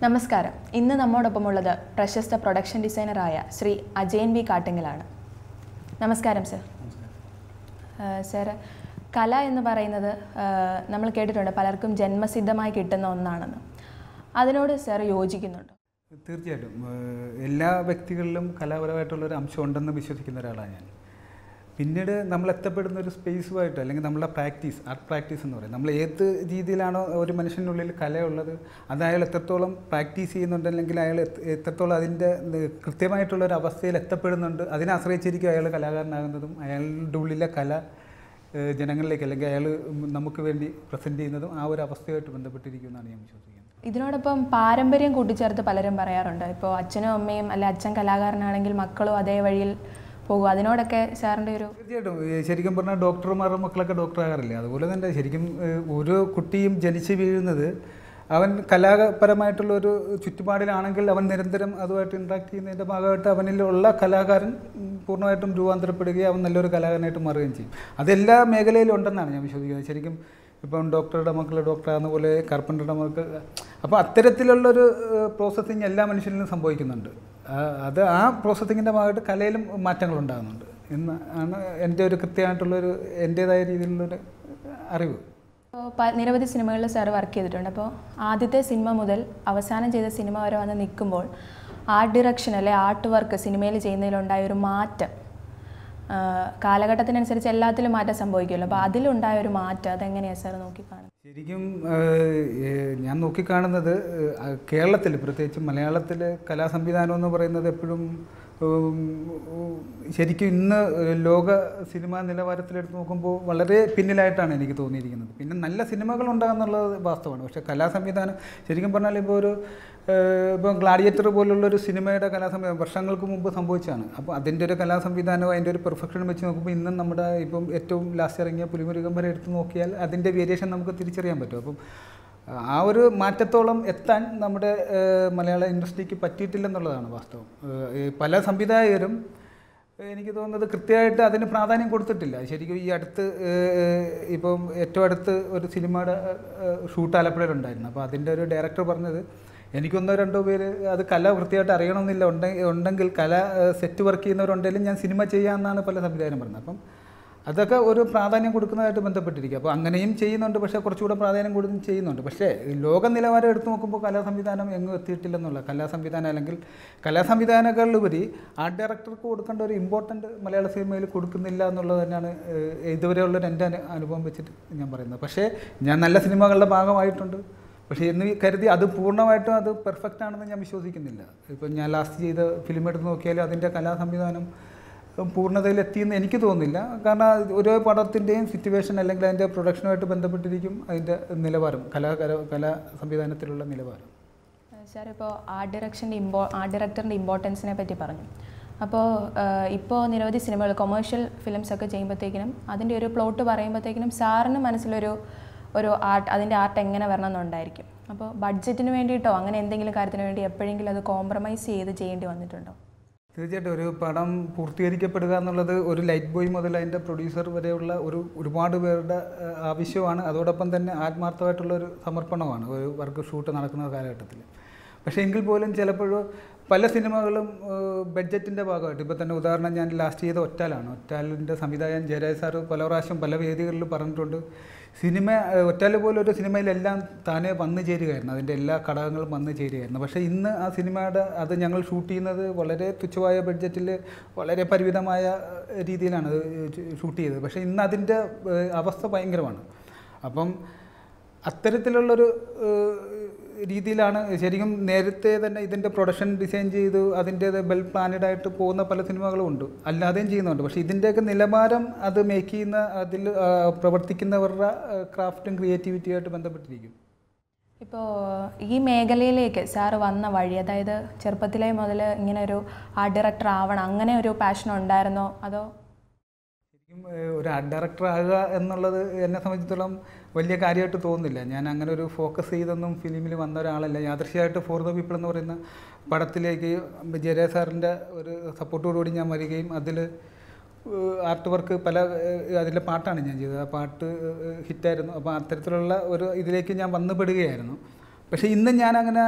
നമസ്കാരം ഇന്ന് നമ്മോടൊപ്പമുള്ളത് പ്രശസ്ത പ്രൊഡക്ഷൻ ഡിസൈനറായ ശ്രീ അജയൻ വി കാട്ടിങ്ങലാണ് നമസ്കാരം സർ സർ കല എന്ന് പറയുന്നത് ആ, നമ്മൾ കേട്ടിട്ടുണ്ട് പലർക്കും ജന്മസിദ്ധമായി കിട്ടുന്ന ഒന്നാണെന്ന് അതിനോട് സർ യോജിക്കുന്നുണ്ടോ തീർച്ചയായിട്ടും ഏഹ് എല്ലാ വ്യക്തികളിലും കലാപരമായിട്ടുള്ള ഒരു അംശം ഉണ്ടെന്ന് വിശ്വസിക്കുന്ന ഒരാളാണ് ഞാൻ പിന്നീട് നമ്മൾ എത്തപ്പെടുന്ന ഒരു സ്പേസുമായിട്ട് അല്ലെങ്കിൽ നമ്മളെ പ്രാക്ടീസ് ആർട്ട് പ്രാക്ടീസ് എന്ന് പറയും നമ്മൾ ഏത് രീതിയിലാണോ ഒരു മനുഷ്യനുള്ളിൽ കലയുള്ളത് അത് അയാൾ എത്രത്തോളം പ്രാക്ടീസ് ചെയ്യുന്നുണ്ട് അല്ലെങ്കിൽ അയാൾ എത്ര- എത്രത്തോളം അതിൻ്റെ ന- കൃത്യമായിട്ടുള്ള ഒരു അവസ്ഥയിൽ എത്തപ്പെടുന്നുണ്ട് അതിനെ ആശ്രയിച്ചിരിക്കും അയാൾ കലാകാരനാകുന്നതും അയാളുടെ ഉള്ളിലെ കല ഏഹ് ജനങ്ങളിലേക്ക് അല്ലെങ്കിൽ അയാൾ നമുക്ക് വേണ്ടി പ്രസൻറ്റ് ചെയ്യുന്നതും ആ ഒരു അവസ്ഥയായിട്ട് ബന്ധപ്പെട്ടിരിക്കുമെന്നാണ് ഞാൻ വിശ്വസിക്കുന്നത് ഇതിനോടൊപ്പം പാരമ്പര്യം കൂട്ടിച്ചേർത്ത് പലരും പറയാറുണ്ട് ഇപ്പോൾ അച്ഛനും അമ്മയും അല്ലെ അച്ഛൻ കലാകാരനാണെങ്കിൽ മക്കളും അതേ വഴിയിൽ പോകും അതിനോടൊക്കെ സാറിൻ്റെ ഒരു തീർച്ചയായിട്ടും ഈ ശരിക്കും പറഞ്ഞാൽ ഡോക്ടർമാരുടെ മക്കളൊക്കെ ഡോക്ടറാകാറില്ല അതുപോലെ തന്നെ ശരിക്കും ഏഹ്, ഓരോ കുട്ടിയും ജനിച്ച് വീഴുന്നത് അവൻ കലാപരമായിട്ടുള്ള ഒരു ചുറ്റുപാടിലാണെങ്കിൽ അവൻ നിരന്തരം അതുമായിട്ട് ഇൻട്രാക്ട് ചെയ്യുന്നതിൻ്റെ ഭാഗമായിട്ട് അവനിലുള്ള കലാകാരൻ ഉം, പൂർണ്ണമായിട്ടും രൂപാന്തരപ്പെടുകയും അവൻ നല്ലൊരു കലാകാരനായിട്ട് മാറുകയും ചെയ്യും അതെല്ലാ മേഖലയിലും ഉണ്ടെന്നാണ് ഞാൻ വിശ്വസിക്കുന്നത് ശരിക്കും ഇപ്പം ഡോക്ടറുടെ മക്കൾ ഡോക്ടറാകുന്ന പോലെ കാർപ്പൻ്ററുടെ മക്കൾ അപ്പോൾ അത്തരത്തിലുള്ളൊരു പ്രോസസ്സിങ് എല്ലാ മനുഷ്യരിലും സംഭവിക്കുന്നുണ്ട് ആ, അത് ആ പ്രോസസ്സിങ്ങിൻ്റെ ഭാഗമായിട്ട് കലയിലും മാറ്റങ്ങൾ ഉണ്ടാകുന്നുണ്ട് എന്ന് ആണ് എൻ്റെ ഒരു കൃത്യമായിട്ടുള്ളൊരു എൻ്റേതായ രീതിയിലുള്ളൊരു അറിവ് ഇപ്പോൾ പ- നിരവധി സിനിമകളിൽ സാർ വർക്ക് ചെയ്തിട്ടുണ്ട് അപ്പോൾ ആദ്യത്തെ സിനിമ മുതൽ അവസാനം ചെയ്ത സിനിമ വരെ വന്ന് നിൽക്കുമ്പോൾ ആർട്ട് ഡിറക്ഷൻ അല്ലെ ആർട്ട് വർക്ക് സിനിമയിൽ ചെയ്യുന്നതിലുണ്ടായ ഒരു മാറ്റം ആ, കാലഘട്ടത്തിനനുസരിച്ച് എല്ലാത്തിലും മാറ്റം സംഭവിക്കുമല്ലോ അപ്പോൾ അതിലുണ്ടായ ഒരു മാറ്റം അതെങ്ങനെയാണ് സാർ നോക്കിക്കാണുന്നത് ശരിക്കും ഏഹ്, ഏഹ്, ഞാൻ നോക്കിക്കാണുന്നത് ഏഹ്, കേരളത്തിൽ പ്രത്യേകിച്ച് മലയാളത്തിൽ കലാസംവിധാനം എന്ന് പറയുന്നത് എപ്പോഴും ഉം, ഉം, ശരിക്കും ഇന്ന് ലോക സിനിമാ നിലവാരത്തിലെടുത്ത് നോക്കുമ്പോൾ വളരെ പിന്നിലായിട്ടാണ് എനിക്ക് തോന്നിയിരിക്കുന്നത് പിന്നെ നല്ല സിനിമകൾ ഉണ്ടാകുന്നുള്ളത് വാസ്തവമാണ് പക്ഷേ കലാസംവിധാനം ശരിക്കും പറഞ്ഞാൽ ഇപ്പോൾ ഒരു ഏഹ്, ഇപ്പോൾ ഗ്ലാഡിയേറ്റർ പോലുള്ളൊരു സിനിമയുടെ കലാസംവിധാനം വർഷങ്ങൾക്ക് മുമ്പ് സംഭവിച്ചതാണ് അപ്പോൾ അതിൻ്റെ ഒരു കലാസംവിധാനവും അതിൻ്റെ ഒരു പെർഫെക്ഷൻ വെച്ച് നോക്കുമ്പോൾ ഇന്നും നമ്മുടെ ഇപ്പം ഏറ്റവും ലാസ്റ്റ് ഇറങ്ങിയ പുലിമുരുകൻ വരെ എടുത്ത് നോക്കിയാൽ അതിൻ്റെ വേരിയേഷൻ നമുക്ക് തിരിച്ചറിയാൻ പറ്റും അപ്പം ആ ഒരു മാറ്റത്തോളം എത്താൻ നമ്മുടെ ഏഹ്, മലയാള ഇൻഡസ്ട്രിക്ക് പറ്റിയിട്ടില്ലെന്നുള്ളതാണ് വാസ്തവം ഏഹ്, ഈ പല സംവിധായകരും എനിക്ക് തോന്നുന്നത് കൃത്യമായിട്ട് അതിന് പ്രാധാന്യം കൊടുത്തിട്ടില്ല ശരിക്കും ഈ അടുത്ത് ഏഹ്, ഇപ്പം ഏറ്റവും അടുത്ത് ഒരു സിനിമയുടെ ഏഹ്, ഷൂട്ട് ആലപ്പുഴയിലുണ്ടായിരുന്നു അപ്പോൾ അതിൻ്റെ ഒരു ഡയറക്ടർ പറഞ്ഞത് എനിക്കൊന്നോ രണ്ടോ പേര് അത് കല വൃത്തിയായിട്ട് അറിയണമെന്നില്ല ഉണ്ടെ- ഉണ്ടെങ്കിൽ കല ഏഹ്, സെറ്റ് വർക്ക് ചെയ്യുന്നവരുണ്ടെങ്കിലും ഞാൻ സിനിമ ചെയ്യാമെന്നാണ് പല സംവിധാനം പറഞ്ഞത് അപ്പം അതൊക്കെ ഒരു പ്രാധാന്യം കൊടുക്കുന്നതായിട്ട് ബന്ധപ്പെട്ടിരിക്കുക അപ്പോൾ അങ്ങനെയും ചെയ്യുന്നുണ്ട് പക്ഷേ കുറച്ചുകൂടെ പ്രാധാന്യം കൊടുത്തും ചെയ്യുന്നുണ്ട് പക്ഷേ ഈ ലോക നിലവാരം എടുത്തു നോക്കുമ്പോൾ കലാ സംവിധാനം എങ്ങും എത്തിയിട്ടില്ലെന്നുള്ള കലാ സംവിധാനം അല്ലെങ്കിൽ കലാ സംവിധാനങ്ങളിലുപരി ആർട്ട് ഡയറക്ടർക്ക് കൊടുക്കേണ്ട ഒരു ഇമ്പോർട്ടൻ്റ് മലയാള സിനിമയിൽ കൊടുക്കുന്നില്ല എന്നുള്ളത് തന്നെയാണ് ഏഹ്, ഇതുവരെയുള്ളൊരു എൻ്റെ അനു- അനുഭവം വെച്ചിട്ട് ഞാൻ പറയുന്നത് പക്ഷേ ഞാൻ നല്ല സിനിമകളുടെ ഭാഗമായിട്ടുണ്ട് പക്ഷേ എന്ന് കരുതി അത് പൂർണ്ണമായിട്ടും അത് പെർഫെക്റ്റ് ആണെന്ന് ഞാൻ വിശ്വസിക്കുന്നില്ല ഇപ്പം ഞാൻ ലാസ്റ്റ് ചെയ്ത ഫിലിം എടുത്ത് നോക്കിയാൽ അതിൻ്റെ കലാ സംവിധാനം പൂർണ്ണതയിൽ എത്തിയെന്ന് എനിക്ക് തോന്നുന്നില്ല കാരണം ഓരോ പടത്തിൻ്റെയും സിറ്റുവേഷൻ അല്ലെങ്കിൽ അതിൻ്റെ പ്രൊഡക്ഷനുമായിട്ട് ബന്ധപ്പെട്ടിരിക്കും അതിൻ്റെ നിലവാരം കലാ കല- കലാ സംവിധാനത്തിലുള്ള നിലവാരം സാർ ഇപ്പോൾ ആർട്ട് ഡയറക്ഷൻ്റെ ഇമ്പോ ആർട്ട് ഡയറക്ടറിൻ്റെ ഇമ്പോർട്ടൻസിനെ പറ്റി പറഞ്ഞു അപ്പോൾ ഇപ്പോൾ നിരവധി സിനിമകൾ കൊമേഴ്ഷ്യൽ ഫിലിംസ് ഒക്കെ ചെയ്യുമ്പോഴത്തേക്കിനും അതിൻ്റെ ഒരു പ്ലോട്ട് പറയുമ്പോഴത്തേക്കിനും സാറിന് മനസ്സിലൊരു ഒരു ആർട്ട് അതിൻ്റെ ആർട്ട് എങ്ങനെ വരണം എന്നുണ്ടായിരിക്കും അപ്പോൾ ബഡ്ജറ്റിന് വേണ്ടിയിട്ടോ അങ്ങനെ എന്തെങ്കിലും കാര്യത്തിന് വേണ്ടി എപ്പോഴെങ്കിലും അത് കോംപ്രമൈസ് ചെയ്ത് ചെയ്യേണ്ടി വന്നിട്ടുണ്ടോ തീർച്ചയായിട്ടും ഒരു പടം പൂർത്തീകരിക്കപ്പെടുക എന്നുള്ളത് ഒരു ലൈറ്റ് ബോയ് മുതൽ അതിൻ്റെ പ്രൊഡ്യൂസർ വരെയുള്ള ഒരു ഒരുപാട് പേരുടെ ഏഹ്, ആവശ്യമാണ് അതോടൊപ്പം തന്നെ ആത്മാർത്ഥമായിട്ടുള്ള ഒരു സമർപ്പണമാണ് ഒരു വർക്ക് ഷൂട്ട് നടക്കുന്ന കാലഘട്ടത്തിൽ പക്ഷേ എങ്കിൽ പോലും ചിലപ്പോഴും പല സിനിമകളും ബഡ്ജറ്റിൻ്റെ ഭാഗമായിട്ട് ഇപ്പോൾ തന്നെ ഉദാഹരണം ഞാൻ ലാസ്റ്റ് ചെയ്ത ഒറ്റാലാണ് ഒറ്റാലിൻ്റെ സംവിധായകൻ ജയരാജ് സാറ് പല പ്രാവശ്യം പല വേദികളിൽ പറഞ്ഞിട്ടുണ്ട് സിനിമ ഏഹ്, ഒറ്റാല് പോലെ ഒരു സിനിമയിലെല്ലാം താനെ വന്നു ചേരുകയായിരുന്നു അതിൻ്റെ എല്ലാ ഘടകങ്ങളും വന്നു ചേരുകയായിരുന്നു പക്ഷേ ഇന്ന് ആ സിനിമയുടെ അത് ഞങ്ങൾ ഷൂട്ട് ചെയ്യുന്നത് വളരെ തുച്ഛമായ ബഡ്ജറ്റിൽ വളരെ പരിമിതമായ ഏഹ്, രീതിയിലാണ് അത് ഷൂട്ട് ചെയ്തത് പക്ഷേ ഇന്ന് അതിൻ്റെ ഏഹ്, അവസ്ഥ ഭയങ്കരമാണ് അപ്പം അത്തരത്തിലുള്ളൊരു ഏഹ്, രീതിയിലാണ് ശരിക്കും നേരത്തെ തന്നെ ഇതിൻ്റെ പ്രൊഡക്ഷൻ ഡിസൈൻ ചെയ്തു അതിൻ്റെ വെൽ പ്ലാനഡ് ആയിട്ട് പോകുന്ന പല സിനിമകളും ഉണ്ട് അല്ലാതെയും ചെയ്യുന്നുണ്ട് പക്ഷേ ഇതിൻ്റെയൊക്കെ നിലവാരം അത് മേക്ക് ചെയ്യുന്ന അതിൽ ആ, പ്രവർത്തിക്കുന്നവരുടെ ക്രാഫ്റ്റും ക്രിയേറ്റിവിറ്റിയായിട്ട് ബന്ധപ്പെട്ടിരിക്കും ഇപ്പോൾ ഈ മേഖലയിലേക്ക് സാറ് വന്ന വഴി അതായത് ചെറുപ്പത്തിലേ മുതൽ ഇങ്ങനെ ഒരു ആർട്ട് ഡയറക്ടർ ആവണം അങ്ങനെ ഒരു പാഷൻ ഉണ്ടായിരുന്നോ അതോ ശരിക്കും ഏഹ്, ഒരു ആർട്ട് ഡയറക്ടർ ആകുക എന്നുള്ളത് എന്നെ സംബന്ധിച്ചിടത്തോളം വലിയ കാര്യമായിട്ട് തോന്നുന്നില്ല ഞാൻ അങ്ങനെ ഒരു ഫോക്കസ് ചെയ്തൊന്നും ഫിലിമിൽ വന്ന ഒരാളല്ല യാദൃശ്യമായിട്ട് ഫോർ ദ പീപ്പിൾ എന്ന് പറയുന്ന പടത്തിലേക്ക് ജയരാജ സാറിൻ്റെ ഒരു സപ്പോർട്ടോടുകൂടി ഞാൻ വരികയും അതിൽ ആർട്ട് വർക്ക് പല ഏഹ്, അതിലെ പാട്ടാണ് ഞാൻ ചെയ്തത് ആ പാട്ട് ഏഹ്, ഹിറ്റായിരുന്നു അപ്പോൾ അത്തരത്തിലുള്ള ഒരു ഇതിലേക്ക് ഞാൻ വന്നു പെടുകയായിരുന്നു പക്ഷേ ഇന്ന് ഞാൻ അങ്ങനെ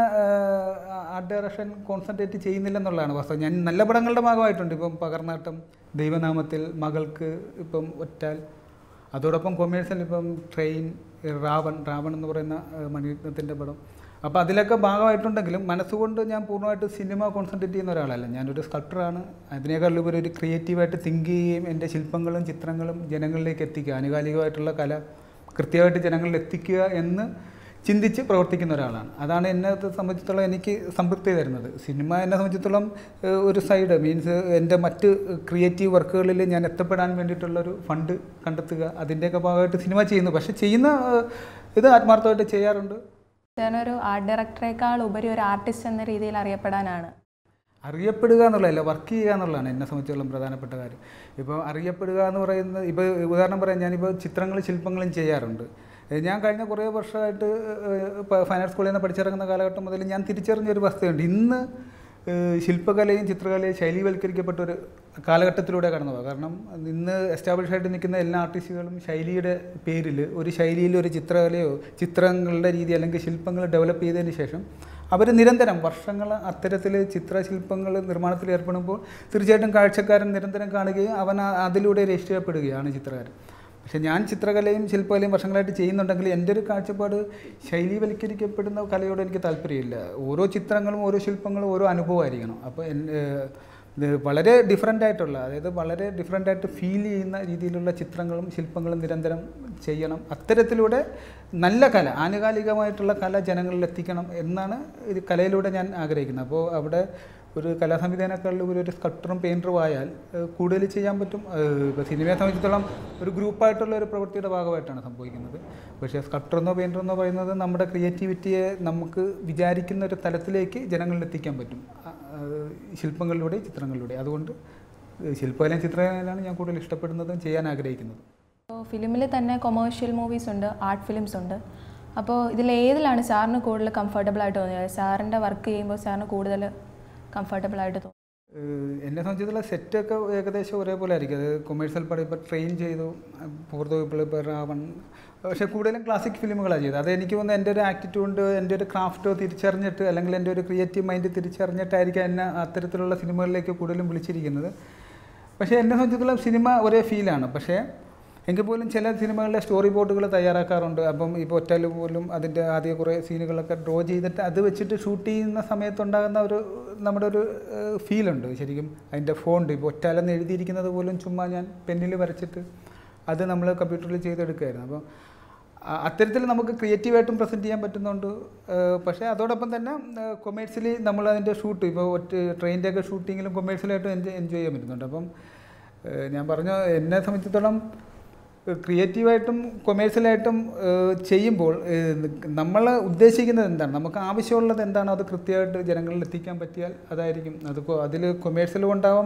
ആർട്ട് ഡയറക്ഷൻ കോൺസെൻട്രേറ്റ് ചെയ്യുന്നില്ലെന്നുള്ളതാണ് വാസ്തവം ഞാൻ നല്ല പടങ്ങളുടെ ഭാഗമായിട്ടുണ്ട് ഇപ്പം പകർന്നാട്ടം ദൈവനാമത്തിൽ മകൾക്ക് ഇപ്പം ഒറ്റാൽ അതോടൊപ്പം കൊമേഴ്സ്യൽ ഇപ്പം ട്രെയിൻ റാവൺ റാവൺ എന്ന് പറയുന്ന ഏഹ്, മണിരത്നത്തിൻ്റെ പടം അപ്പോൾ അതിലൊക്കെ ഭാഗമായിട്ടുണ്ടെങ്കിലും മനസ്സുകൊണ്ട് ഞാൻ പൂർണ്ണമായിട്ട് സിനിമ കോൺസെൻട്രേറ്റ് ചെയ്യുന്ന ഒരാളല്ല ഞാനൊരു സ്കൾപ്റ്ററാണ് അതിനേക്കാൾ ഉപരി ഒരു ക്രിയേറ്റീവായിട്ട് തിങ്ക് ചെയ്യുകയും എൻ്റെ ശില്പങ്ങളും ചിത്രങ്ങളും ജനങ്ങളിലേക്ക് എത്തിക്കുക ആനുകാലികമായിട്ടുള്ള കല കൃത്യമായിട്ട് ജനങ്ങളിൽ എത്തിക്കുക എന്ന് ചിന്തിച്ച് പ്രവർത്തിക്കുന്ന ഒരാളാണ് അതാണ് എന്നെ സംബന്ധിച്ചിടത്തോളം എനിക്ക് സംതൃപ്തി തരുന്നത് സിനിമ എന്നെ സംബന്ധിച്ചിടത്തോളം ഏഹ്, ഒരു സൈഡ് മീൻസ് എൻ്റെ മറ്റ് ക്രിയേറ്റീവ് വർക്കുകളിൽ ഞാൻ എത്തപ്പെടാൻ വേണ്ടിയിട്ടുള്ളൊരു ഫണ്ട് കണ്ടെത്തുക അതിൻ്റെയൊക്കെ ഭാഗമായിട്ട് സിനിമ ചെയ്യുന്നു പക്ഷേ ചെയ്യുന്ന ഏഹ്, ഇത് ആത്മാർത്ഥമായിട്ട് ചെയ്യാറുണ്ട് സാറിനൊരു ആർട്ട് ഡയറക്ടറേക്കാൾ ഉപരി ഒരു ആർട്ടിസ്റ്റ് എന്ന രീതിയിൽ അറിയപ്പെടാനാണ് അറിയപ്പെടുക എന്നുള്ളതല്ല വർക്ക് ചെയ്യുക എന്നുള്ളതാണ് എന്നെ സംബന്ധിച്ചിടത്തോളം പ്രധാനപ്പെട്ട കാര്യം ഇപ്പോൾ അറിയപ്പെടുക എന്ന് പറയുന്നത് ഇപ്പോൾ ഉദാഹരണം പറയാം ഞാനിപ്പോൾ ചിത്രങ്ങളും ശില്പങ്ങളും ചെയ്യാറുണ്ട് ഏഹ് ഞാൻ കഴിഞ്ഞ കുറേ വർഷമായിട്ട് ഇപ്പോൾ ഫൈൻ ആർട്സ് സ്കൂളിൽ നിന്ന് പഠിച്ചിറങ്ങുന്ന കാലഘട്ടം മുതൽ ഞാൻ തിരിച്ചറിഞ്ഞ ഒരു വസ്തുതയുണ്ട് ഇന്ന് ഏഹ് ശില്പകലയും ചിത്രകലയും ശൈലീവൽക്കരിക്കപ്പെട്ട ഒരു കാലഘട്ടത്തിലൂടെ കടന്നു പോകുക കാരണം ഇന്ന് എസ്റ്റാബ്ലിഷ് ആയിട്ട് നിൽക്കുന്ന എല്ലാ ആർട്ടിസ്റ്റുകളും ശൈലിയുടെ പേരിൽ ഒരു ശൈലിയിൽ ഒരു ചിത്രകലയോ ചിത്രങ്ങളുടെ രീതി അല്ലെങ്കിൽ ശില്പങ്ങൾ ഡെവലപ്പ് ചെയ്തതിന് ശേഷം അവർ നിരന്തരം വർഷങ്ങൾ അത്തരത്തിൽ ചിത്രശില്പങ്ങൾ നിർമ്മാണത്തിൽ ഏർപ്പെടുമ്പോൾ തീർച്ചയായിട്ടും കാഴ്ചക്കാരൻ നിരന്തരം കാണുകയും അവൻ ആ- അതിലൂടെ രജിസ്റ്റർ ചെയ്യപ്പെടുകയാണ് ചിത്രകാരൻ പക്ഷെ ഞാൻ ചിത്രകലയും ശില്പകലയും വർഷങ്ങളായിട്ട് ചെയ്യുന്നുണ്ടെങ്കിൽ എൻ്റെ ഒരു കാഴ്ചപ്പാട് ശൈലീവൽക്കരിക്കപ്പെടുന്ന കലയോട് എനിക്ക് താല്പര്യമില്ല ഓരോ ചിത്രങ്ങളും ഓരോ ശില്പങ്ങളും ഓരോ അനുഭവമായിരിക്കണം അപ്പോൾ എൻ- ഏഹ് ഇത് വളരെ ഡിഫറെൻ്റ് ആയിട്ടുള്ള അതായത് വളരെ ഡിഫറെൻ്റ് ആയിട്ട് ഫീൽ ചെയ്യുന്ന രീതിയിലുള്ള ചിത്രങ്ങളും ശില്പങ്ങളും നിരന്തരം ചെയ്യണം അത്തരത്തിലൂടെ നല്ല കല ആനുകാലികമായിട്ടുള്ള കല ജനങ്ങളിൽ എത്തിക്കണം എന്നാണ് ഇത് കലയിലൂടെ ഞാൻ ആഗ്രഹിക്കുന്നത് അപ്പോൾ അവിടെ ഒരു കലാസംവിധാനക്കാളിൽ ഒരു സ്കൾപ്റ്ററും പെയിൻറ്ററും ആയാൽ ഏഹ് കൂടുതൽ ചെയ്യാൻ പറ്റും ഏഹ് ഇപ്പോൾ സിനിമയെ സംബന്ധിച്ചിടത്തോളം ഒരു ഗ്രൂപ്പായിട്ടുള്ള ഒരു പ്രവൃത്തിയുടെ ഭാഗമായിട്ടാണ് സംഭവിക്കുന്നത് പക്ഷേ സ്കൾപ്റ്റർ എന്നോ പെയിൻറ്റർ എന്നോ പറയുന്നത് നമ്മുടെ ക്രിയേറ്റിവിറ്റിയെ നമുക്ക് വിചാരിക്കുന്ന ഒരു തലത്തിലേക്ക് ജനങ്ങളിൽ എത്തിക്കാൻ പറ്റും ആ- അത് ശില്പങ്ങളിലൂടെ ചിത്രങ്ങളിലൂടെ അതുകൊണ്ട് ശില്പകലയും ചിത്രകലയാണ് ഞാൻ കൂടുതൽ ഇഷ്ടപ്പെടുന്നതും ചെയ്യാൻ ആഗ്രഹിക്കുന്നതും അപ്പോൾ ഫിലിമിൽ തന്നെ കൊമേഴ്ഷ്യൽ മൂവീസ് ഉണ്ട് ആർട്ട് ഫിലിംസ് ഉണ്ട് അപ്പോൾ ഇതിൽ ഏതിലാണ് സാറിന് കൂടുതൽ കംഫർട്ടബിൾ ആയിട്ട് തോന്നിയത് സാറിൻ്റെ വർക്ക് ചെയ്യുമ്പോൾ സാറിന് കൂടുതൽ കംഫർട്ടബിൾ ആയിട്ട് തോന്നി ഏഹ് എന്നെ സംബന്ധിച്ചിടത്തോളം സെറ്റൊക്കെ ഏകദേശം ഒരേപോലെ ആയിരിക്കും അത് കൊമേഴ്സ്യൽ പടം ഇപ്പോൾ ട്രെയിൻ ചെയ്തു പൂർത്ത ഇപ്പോൾ ഇപ്പോൾ രാവൺ പക്ഷേ കൂടുതലും ക്ലാസിക് ഫിലിമുകളാണ് ചെയ്തത് അത് എനിക്ക് തോന്നുന്നു എൻ്റെ ഒരു ആറ്റിറ്റ്യൂഡ് എൻ്റെ ഒരു ക്രാഫ്റ്റോ തിരിച്ചറിഞ്ഞിട്ട് അല്ലെങ്കിൽ എൻ്റെ ഒരു ക്രിയേറ്റീവ് മൈൻഡ് തിരിച്ചറിഞ്ഞിട്ടായിരിക്കും എന്നെ അത്തരത്തിലുള്ള സിനിമകളിലേക്ക് കൂടുതലും വിളിച്ചിരിക്കുന്നത് പക്ഷേ എന്നെ സംബന്ധിച്ചിടത്തോളം സിനിമ ഒരേ ഫീലാണ് പക്ഷേ എങ്കിൽ പോലും ചില സിനിമകളിലെ സ്റ്റോറി ബോർഡുകൾ തയ്യാറാക്കാറുണ്ട് അപ്പം ഇപ്പോൾ ഒറ്റൽ പോലും അതിൻ്റെ ആദ്യ കുറേ സീനുകളൊക്കെ ഡ്രോ ചെയ്തിട്ട് അത് വെച്ചിട്ട് ഷൂട്ട് ചെയ്യുന്ന സമയത്തുണ്ടാകുന്ന ഒരു നമ്മുടെ ഒരു ഫീലുണ്ട് ശരിക്കും അതിൻ്റെ ഫോണ്ട് ഇപ്പോൾ ഒറ്റാലെന്ന് എഴുതിയിരിക്കുന്നത് പോലും ചുമ്മാ ഞാൻ പെന്നിൽ വരച്ചിട്ട് അത് നമ്മൾ കമ്പ്യൂട്ടറിൽ ചെയ്തെടുക്കുകയായിരുന്നു അപ്പോൾ അ- അത്തരത്തിൽ നമുക്ക് ക്രിയേറ്റീവായിട്ടും പ്രസൻറ്റ് ചെയ്യാൻ പറ്റുന്നുണ്ട് ഏഹ് പക്ഷേ അതോടൊപ്പം തന്നെ കൊമേഴ്സ്യലി നമ്മൾ അതിൻ്റെ ഷൂട്ട് ഇപ്പോൾ ഒറ്റ ട്രെയിനിൻ്റെ ഒക്കെ ഷൂട്ടിങ്ങിലും കൊമേഴ്സ്യലായിട്ടും എൻജോയ് എൻജോയ് ചെയ്യാൻ പറ്റുന്നുണ്ട് അപ്പം ഏഹ് ഞാൻ പറഞ്ഞ എന്നെ സംബന്ധിച്ചിടത്തോളം ക്രിയേറ്റീവായിട്ടും കൊമേഴ്സ്യലായിട്ടും ചെയ്യുമ്പോൾ നമ്മൾ ഉദ്ദേശിക്കുന്നത് എന്താണ് നമുക്ക് ആവശ്യമുള്ളത് എന്താണോ അത് കൃത്യമായിട്ട് ജനങ്ങളിൽ എത്തിക്കാൻ പറ്റിയാൽ അതായിരിക്കും അത് അതിൽ കൊമേഴ്സ്യലും ഉണ്ടാവാം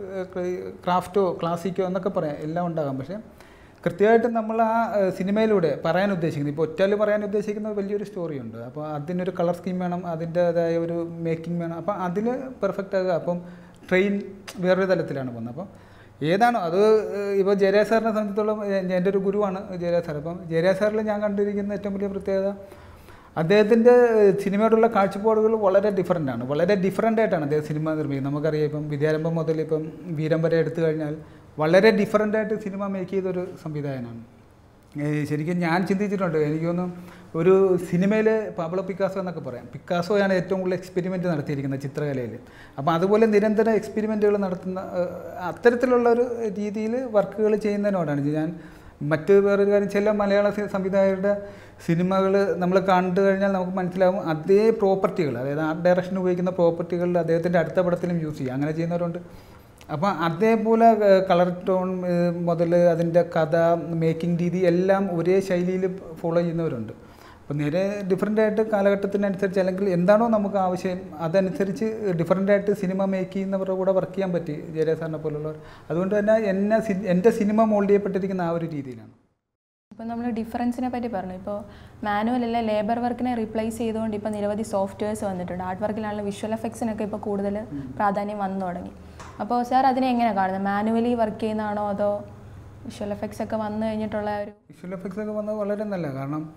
ക്രാഫ്റ്റോ ക്ലാസിക്കോ എന്നൊക്കെ പറയാം എല്ലാം ഉണ്ടാകാം പക്ഷേ കൃത്യമായിട്ട് നമ്മൾ ആ ഏഹ്, സിനിമയിലൂടെ പറയാൻ ഉദ്ദേശിക്കുന്നത് ഇപ്പോൾ ഒറ്റയിൽ പറയാൻ ഉദ്ദേശിക്കുന്ന വലിയൊരു സ്റ്റോറിയുണ്ട് അപ്പോൾ അതിനൊരു കളർ സ്കീം വേണം അതിൻ്റേതായ ഒരു മേക്കിംഗ് വേണം അപ്പോൾ അതിൽ പെർഫെക്റ്റ് ആകുക അപ്പം ട്രെയിൻ വേറൊരു തലത്തിലാണ് പോകുന്നത് അപ്പം ഏതാണോ അത് ഏഹ്, ഇപ്പോൾ ജയരാജ് സാറിനെ സംബന്ധിച്ചിടത്തോളം ഏഹ്, എൻ്റെ ഒരു ഗുരുവാണ് ജയരാജ് സാർ അപ്പം ജയരാജ് സാറിൽ ഞാൻ കണ്ടിരിക്കുന്ന ഏറ്റവും വലിയ പ്രത്യേകത അദ്ദേഹത്തിൻ്റെ സിനിമയോടുള്ള കാഴ്ചപ്പാടുകൾ വളരെ ഡിഫറൻ്റ് ആണ് വളരെ ഡിഫറൻ്റ് ആയിട്ടാണ് അദ്ദേഹം സിനിമ നിർമ്മിക്കുന്നത് നമുക്കറിയാം ഇപ്പം വിദ്യാരംഭം മുതൽ ഇപ്പം വീരം വരെ എടുത്തു കഴിഞ്ഞാൽ വളരെ ഡിഫറൻ്റ് ആയിട്ട് സിനിമ മേക്ക് ചെയ്തൊരു സംവിധായകനാണ് ഏഹ് ശരിക്കും ഞാൻ ചിന്തിച്ചിട്ടുണ്ട് എനിക്ക് തോന്നുന്നു ഒരു സിനിമയിൽ പബ്ലോ പിക്കാസോ എന്നൊക്കെ പറയാം പിക്കാസോയാണ് ഏറ്റവും കൂടുതൽ എക്സ്പെരിമെൻറ്റ് നടത്തിയിരിക്കുന്നത് ചിത്രകലയിൽ അപ്പോൾ അതുപോലെ നിരന്തരം എക്സ്പെരിമെൻറ്റുകൾ നടത്തുന്ന ഏഹ്, അത്തരത്തിലുള്ള ഒരു രീതിയിൽ വർക്കുകൾ ചെയ്യുന്നതിനോടാണ് ഞാൻ മറ്റ് വേറൊരു കാര്യം ചില മലയാള സി- സംവിധായകരുടെ സിനിമകൾ നമ്മൾ കണ്ടു കഴിഞ്ഞാൽ നമുക്ക് മനസ്സിലാവും അതേ പ്രോപ്പർട്ടികൾ അതായത് ആർട്ട് ഡയറക്ഷൻ ഉപയോഗിക്കുന്ന പ്രോപ്പർട്ടികളിൽ അദ്ദേഹത്തിൻ്റെ അടുത്ത പടത്തിലും യൂസ് ചെയ്യും അങ്ങനെ ചെയ്യുന്നവരുണ്ട് അപ്പോൾ അതേപോലെ കളർ ടോൺ മുതൽ അതിൻ്റെ കഥ മേക്കിംഗ് രീതി എല്ലാം ഒരേ ശൈലിയിൽ ഫോളോ ചെയ്യുന്നവരുണ്ട് അപ്പോൾ നേരെ ഡിഫറെൻ്റ് ആയിട്ട് കാലഘട്ടത്തിനനുസരിച്ച് അല്ലെങ്കിൽ എന്താണോ നമുക്ക് ആവശ്യം അതനുസരിച്ച് ഡിഫറെൻ്റ് ആയിട്ട് സിനിമ മേക്ക് ചെയ്യുന്നവരുടെ കൂടെ വർക്ക് ചെയ്യാൻ പറ്റി ജയരാജ് സാറിനെ പോലുള്ളവർ അതുകൊണ്ട് തന്നെ എന്നെ സി- എൻ്റെ സിനിമ മോൾഡ് ചെയ്യപ്പെട്ടിരിക്കുന്ന ആ ഒരു രീതിയിലാണ് ഇപ്പോൾ നമ്മൾ ഡിഫറൻസിനെ പറ്റി പറഞ്ഞു ഇപ്പോൾ മാനുവൽ അല്ല ലേബർ വർക്കിനെ റീപ്ലേസ് ചെയ്തുകൊണ്ട് ഇപ്പോൾ നിരവധി സോഫ്റ്റ്വെയർസ് വന്നിട്ടുണ്ട് ആർട്ട് വർക്കിലാണല്ലോ വിഷ്വൽ എഫക്ട്സിനൊക്കെ ഇപ്പോൾ കൂടുതൽ പ്രാധാന്യം വന്നു തുടങ്ങി അപ്പോൾ സാർ അതിനെ എങ്ങനെയാണ് കാണുന്നത് മാനുവലി വർക്ക് ചെയ്യുന്നതാണോ അതോ വിഷ്വൽ എഫക്ട്സ് ഒക്കെ വന്നു കഴിഞ്ഞിട്ടുള്ള ഒരു വിഷ്വൽ എഫക്ട്സ് ഒക്കെ വന്നത് വളരെ നല്ല കാരണം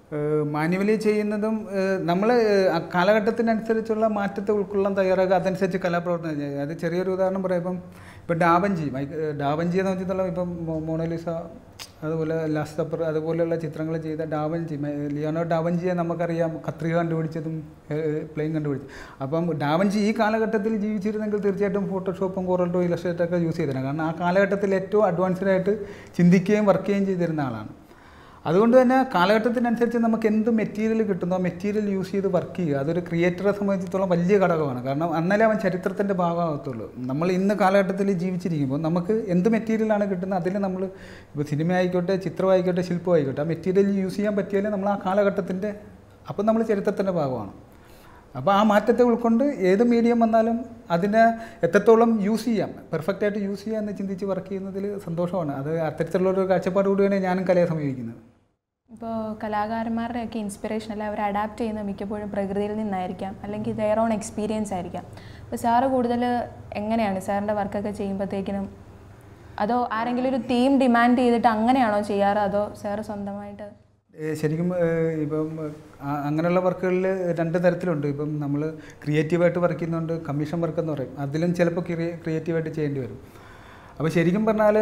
മാനുവലി ചെയ്യുന്നതും നമ്മൾ കാലഘട്ടത്തിനനുസരിച്ചുള്ള മാറ്റത്തെ ഉൾക്കൊള്ളാൻ തയ്യാറാക്കുക അതനുസരിച്ച് കലാപ്രവർത്തനം ചെയ്യുക അത് ചെറിയൊരു ഉദാഹരണം പറയാം ഇപ്പം ഇപ്പം ഡാവഞ്ചി മൈക്ക് ഡാവഞ്ചി എന്ന് വെച്ചിട്ടുള്ള ഇപ്പം മോ- മോണോലിസ അതുപോലെ ലാസ്റ്റ് സപ്പർ അതുപോലെയുള്ള ചിത്രങ്ങൾ ചെയ്ത ഡാവഞ്ചി മൈ- ലിയോണോ ഡാവഞ്ചിയെ നമുക്കറിയാം കത്രിക കണ്ടുപിടിച്ചതും പ്ലെയിൻ കണ്ടുപിടിച്ചത് അപ്പം ഡാവഞ്ചി ഈ കാലഘട്ടത്തിൽ ജീവിച്ചിരുന്നെങ്കിൽ തീർച്ചയായിട്ടും ഫോട്ടോഷോപ്പും കോറൽട്ടോ ഇലസ്ട്രേറ്റൊക്കെ യൂസ് ചെയ്തിരുന്നു കാരണം ആ കാലഘട്ടത്തിൽ ഏറ്റവും അഡ്വാൻസ്ഡ് ആയിട്ട് ചിന്തിക്കുകയും വർക്ക് ചെയ്യുകയും ചെയ്തിരുന്ന ആളാണ് അതുകൊണ്ട് തന്നെ കാലഘട്ടത്തിനനുസരിച്ച് നമുക്ക് എന്ത് മെറ്റീരിയൽ കിട്ടുന്നോ മെറ്റീരിയൽ യൂസ് ചെയ്ത് വർക്ക് ചെയ്യുക അതൊരു ക്രിയേറ്ററെ സംബന്ധിച്ചിടത്തോളം വലിയ ഘടകമാണ് കാരണം അന്നലെ അവൻ ചരിത്രത്തിൻ്റെ ഭാഗമാകത്തുള്ളൂ നമ്മൾ ഇന്ന് കാലഘട്ടത്തിൽ ജീവിച്ചിരിക്കുമ്പോൾ നമുക്ക് എന്ത് മെറ്റീരിയലാണ് കിട്ടുന്നത് അതിൽ നമ്മൾ ഇപ്പോൾ സിനിമ ആയിക്കോട്ടെ ചിത്രമായിക്കോട്ടെ ശില്പമായിക്കോട്ടെ ആ മെറ്റീരിയൽ യൂസ് ചെയ്യാൻ പറ്റിയാലേ നമ്മൾ ആ കാലഘട്ടത്തിൻ്റെ അപ്പം നമ്മൾ ചരിത്രത്തിൻ്റെ ഭാഗമാണ് അപ്പോൾ ആ മാറ്റത്തെ ഉൾക്കൊണ്ട് ഏത് മീഡിയം വന്നാലും അതിനെ എത്രത്തോളം യൂസ് ചെയ്യാം പെർഫെക്റ്റ് ആയിട്ട് യൂസ് ചെയ്യാം എന്ന് ചിന്തിച്ച് വർക്ക് ചെയ്യുന്നതിൽ സന്തോഷമാണ് അത് അത്തരത്തിലുള്ളൊരു കാഴ്ചപ്പാട് കൂടിയാണ് ഞാനും കലയെ സമീപിക്കുന്നത് ഇപ്പോൾ കലാകാരന്മാരുടെയൊക്കെ ഇൻസ്പിറേഷൻ അല്ലെ അവർ അഡാപ്റ്റ് ചെയ്യുന്നത് മിക്കപ്പോഴും പ്രകൃതിയിൽ നിന്നായിരിക്കാം അല്ലെങ്കിൽ ദയർ ഓൺ എക്സ്പീരിയൻസ് ആയിരിക്കാം അപ്പോൾ സാറ് കൂടുതൽ എങ്ങനെയാണ് സാറിൻ്റെ വർക്കൊക്കെ ചെയ്യുമ്പോഴത്തേക്കിനും അതോ ആരെങ്കിലും ഒരു തീം ഡിമാൻഡ് ചെയ്തിട്ട് അങ്ങനെയാണോ ചെയ്യാറ് അതോ സാറ് സ്വന്തമായിട്ട് ഏ, ശരിക്കും ഏ, ഇപ്പം ആ, അങ്ങനെയുള്ള വർക്കുകളിൽ രണ്ട് തരത്തിലുണ്ട് ഇപ്പം നമ്മൾ ക്രിയേറ്റീവായിട്ട് വർക്ക് ചെയ്യുന്നുണ്ട് കമ്മീഷൻ വർക്ക് എന്ന് പറയും അതിലും ചിലപ്പോൾ ക്രിയേറ്റീവായിട്ട് ചെയ്യേണ്ടി വരും അപ്പോൾ ശരിക്കും പറഞ്ഞാൽ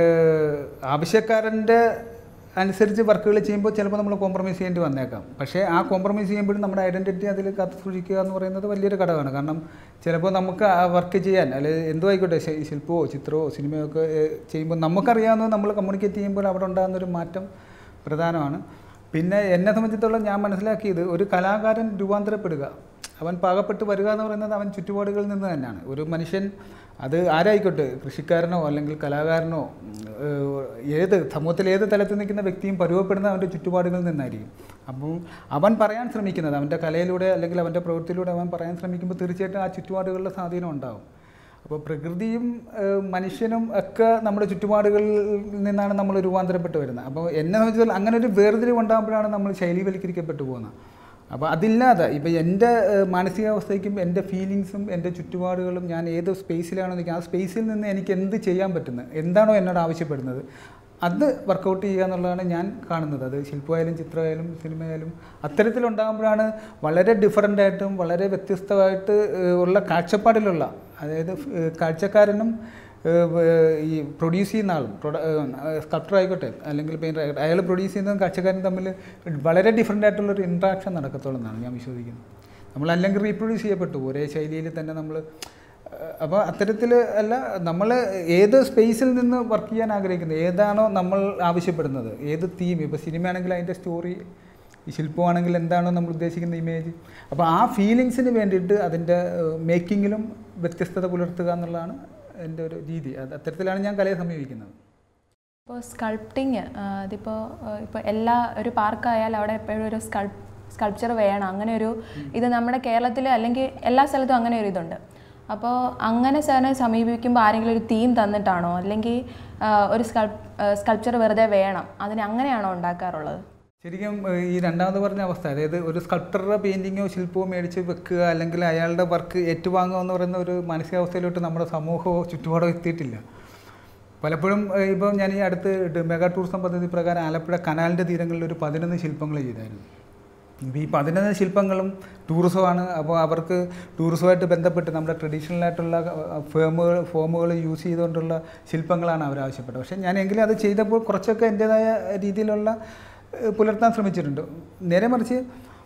ആവശ്യക്കാരൻ്റെ അനുസരിച്ച് വർക്കുകൾ ചെയ്യുമ്പോൾ ചിലപ്പോൾ നമ്മൾ കോംപ്രമൈസ് ചെയ്യേണ്ടി വന്നേക്കാം പക്ഷേ ആ കോംപ്രമൈസ് ചെയ്യുമ്പോഴും നമ്മുടെ ഐഡൻറ്റിറ്റി അതിൽ കാത്തു സൂക്ഷിക്കുക എന്ന് പറയുന്നത് വലിയൊരു ഘടകമാണ് കാരണം ചിലപ്പോൾ നമുക്ക് ആ വർക്ക് ചെയ്യാൻ അല്ലെങ്കിൽ എന്തോ ആയിക്കോട്ടെ ശ- ശില്പമോ ചിത്രമോ സിനിമയോ ഒക്കെ ഏ, ചെയ്യുമ്പോൾ നമുക്കറിയാവുന്നത് നമ്മൾ കമ്മ്യൂണിക്കേറ്റ് ചെയ്യുമ്പോൾ അവിടെ ഉണ്ടാകുന്നൊരു മാറ്റം പ്രധാനമാണ് പിന്നെ എന്നെ സംബന്ധിച്ചിടത്തോളം ഞാൻ മനസ്സിലാക്കിയത് ഒരു കലാകാരൻ രൂപാന്തരപ്പെടുക അവൻ പാകപ്പെട്ട് വരിക എന്ന് പറയുന്നത് അവൻ ചുറ്റുപാടുകളിൽ നിന്ന് തന്നെയാണ് ഒരു മനുഷ്യൻ അത് ആരായിക്കോട്ടെ കൃഷിക്കാരനോ അല്ലെങ്കിൽ കലാകാരനോ ഏഹ്, ഏത് സമൂഹത്തിൽ ഏത് തലത്തിൽ നിൽക്കുന്ന വ്യക്തിയും പരുവപ്പെടുന്നത് അവൻ്റെ ചുറ്റുപാടുകളിൽ നിന്നായിരിക്കും അപ്പം അവൻ പറയാൻ ശ്രമിക്കുന്നത് അവൻ്റെ കലയിലൂടെ അല്ലെങ്കിൽ അവൻ്റെ പ്രവൃത്തിയിലൂടെ അവൻ പറയാൻ ശ്രമിക്കുമ്പോൾ തീർച്ചയായിട്ടും ആ ചുറ്റുപാടുകളുടെ സ്വാധീനം ഉണ്ടാവും അപ്പോൾ പ്രകൃതിയും ഏഹ്, മനുഷ്യനും ഒക്കെ നമ്മുടെ ചുറ്റുപാടുകളിൽ നിന്നാണ് നമ്മൾ രൂപാന്തരപ്പെട്ട് വരുന്നത് അപ്പോൾ എന്നെ സംബന്ധിച്ചാൽ അങ്ങനെ ഒരു വേർതിരിവ് ഉണ്ടാകുമ്പോഴാണ് നമ്മൾ ശൈലീവൽക്കരിക്കപ്പെട്ടു പോകുന്നത് അപ്പോൾ അതില്ലാതെ ഇപ്പോൾ എൻ്റെ ഏഹ്, മാനസികാവസ്ഥയ്ക്കും എൻ്റെ ഫീലിങ്സും എൻ്റെ ചുറ്റുപാടുകളും ഞാൻ ഏത് സ്പേസിലാണോ നിൽക്കുക ആ സ്പേസിൽ നിന്ന് എനിക്ക് എന്ത് ചെയ്യാൻ പറ്റുന്നത് എന്താണോ എന്നോട് ആവശ്യപ്പെടുന്നത് അത് വർക്കൗട്ട് ചെയ്യുക എന്നുള്ളതാണ് ഞാൻ കാണുന്നത് അത് ശില്പമായാലും ചിത്രമായാലും സിനിമയായാലും അത്തരത്തിലുണ്ടാകുമ്പോഴാണ് വളരെ ഡിഫറൻ്റ് ആയിട്ടും വളരെ വ്യത്യസ്തമായിട്ട് ഏഹ്, ഉള്ള കാഴ്ചപ്പാടിലുള്ള അതായത് ഏഹ്, കാഴ്ചക്കാരനും ഏഹ്, ഏഹ്, ഈ പ്രൊഡ്യൂസ് ചെയ്യുന്ന ആളും സ്കൾപ്റ്റർ ആയിക്കോട്ടെ അല്ലെങ്കിൽ പെയിൻറ്റർ ആയിക്കോട്ടെ അയാൾ പ്രൊഡ്യൂസ് ചെയ്യുന്നതും കാഴ്ചക്കാരനും തമ്മിൽ വളരെ ഡിഫറൻ്റ് ആയിട്ടുള്ളൊരു ഇൻട്രാക്ഷൻ നടക്കത്തുള്ളൂ എന്നാണ് ഞാൻ വിശ്വസിക്കുന്നത് നമ്മൾ അല്ലെങ്കിൽ റീപ്രൊഡ്യൂസ് ചെയ്യപ്പെട്ടു ഒരേ ശൈലിയിൽ തന്നെ നമ്മൾ അപ്പോൾ അത്തരത്തിൽ അല്ല നമ്മൾ ഏത് സ്പേസിൽ നിന്ന് വർക്ക് ചെയ്യാൻ ആഗ്രഹിക്കുന്നത് ഏതാണോ നമ്മൾ ആവശ്യപ്പെടുന്നത് ഏത് തീം ഇപ്പോൾ സിനിമയാണെങ്കിൽ അതിൻ്റെ സ്റ്റോറി ഈ ശില്പമാണെങ്കിൽ എന്താണോ നമ്മൾ ഉദ്ദേശിക്കുന്ന ഇമേജ് അപ്പോൾ ആ ഫീലിങ്സിന് വേണ്ടിയിട്ട് അതിൻ്റെ മേക്കിങ്ങിലും വ്യത്യസ്തത പുലർത്തുക എന്നുള്ളതാണ് എൻ്റെ ഒരു രീതി അത് അത്തരത്തിലാണ് ഞാൻ കലയെ സമീപിക്കുന്നത് ഇപ്പോൾ സ്കൾപ്റ്റിങ് അതിപ്പോൾ ഇപ്പോൾ എല്ലാ ഒരു പാർക്കായാൽ അവിടെ എപ്പോഴും ഒരു സ്കൾപ് സ്കൾപ്ചർ വേണം അങ്ങനെ ഒരു ഇത് നമ്മുടെ കേരളത്തിൽ അല്ലെങ്കിൽ എല്ലാ സ്ഥലത്തും അങ്ങനെ ഒരു ഇതുണ്ട് അപ്പോൾ അങ്ങനെ സാറിനെ സമീപിക്കുമ്പോൾ ആരെങ്കിലും ഒരു തീം തന്നിട്ടാണോ അല്ലെങ്കിൽ ആ, ഒരു സ്കൾപ് സ്കൾപ്ചർ വെറുതെ വേണം അതിന് അങ്ങനെയാണോ ഉണ്ടാക്കാറുള്ളത് ശരിക്കും ഏഹ്, ഈ രണ്ടാമത് പറഞ്ഞ അവസ്ഥ അതായത് ഒരു സ്കൾപ്റ്ററുടെ പെയിൻറ്റിങ്ങോ ശില്പമോ മേടിച്ച് വെക്കുക അല്ലെങ്കിൽ അയാളുടെ വർക്ക് ഏറ്റുവാങ്ങുക എന്ന് പറയുന്ന ഒരു മാനസികാവസ്ഥയിലോട്ട് നമ്മുടെ സമൂഹമോ ചുറ്റുപാടോ എത്തിയിട്ടില്ല പലപ്പോഴും ഏഹ്, ഇപ്പം ഞാൻ ഈ അടുത്ത് ഡ് മെഗാ ടൂറിസം പദ്ധതി പ്രകാരം ആലപ്പുഴ കനാലിൻ്റെ തീരങ്ങളിൽ ഒരു പതിനൊന്ന് ശില്പങ്ങൾ ചെയ്തായിരുന്നു ഇപ്പം ഈ പതിനൊന്ന് ശില്പങ്ങളും ടൂറിസമാണ് അപ്പോൾ അവർക്ക് ടൂറിസവുമായിട്ട് ബന്ധപ്പെട്ട് നമ്മുടെ ട്രഡീഷണൽ ആയിട്ടുള്ള ഫേമുകൾ ഫോമുകൾ യൂസ് ചെയ്തുകൊണ്ടുള്ള ശില്പങ്ങളാണ് അവർ ആവശ്യപ്പെട്ടത് പക്ഷേ ഞാൻ എങ്കിലും അത് ചെയ്തപ്പോൾ കുറച്ചൊക്കെ എൻ്റേതായ രീതിയിലുള്ള ഏഹ്, പുലർത്താൻ ശ്രമിച്ചിട്ടുണ്ട് നേരെ മറിച്ച്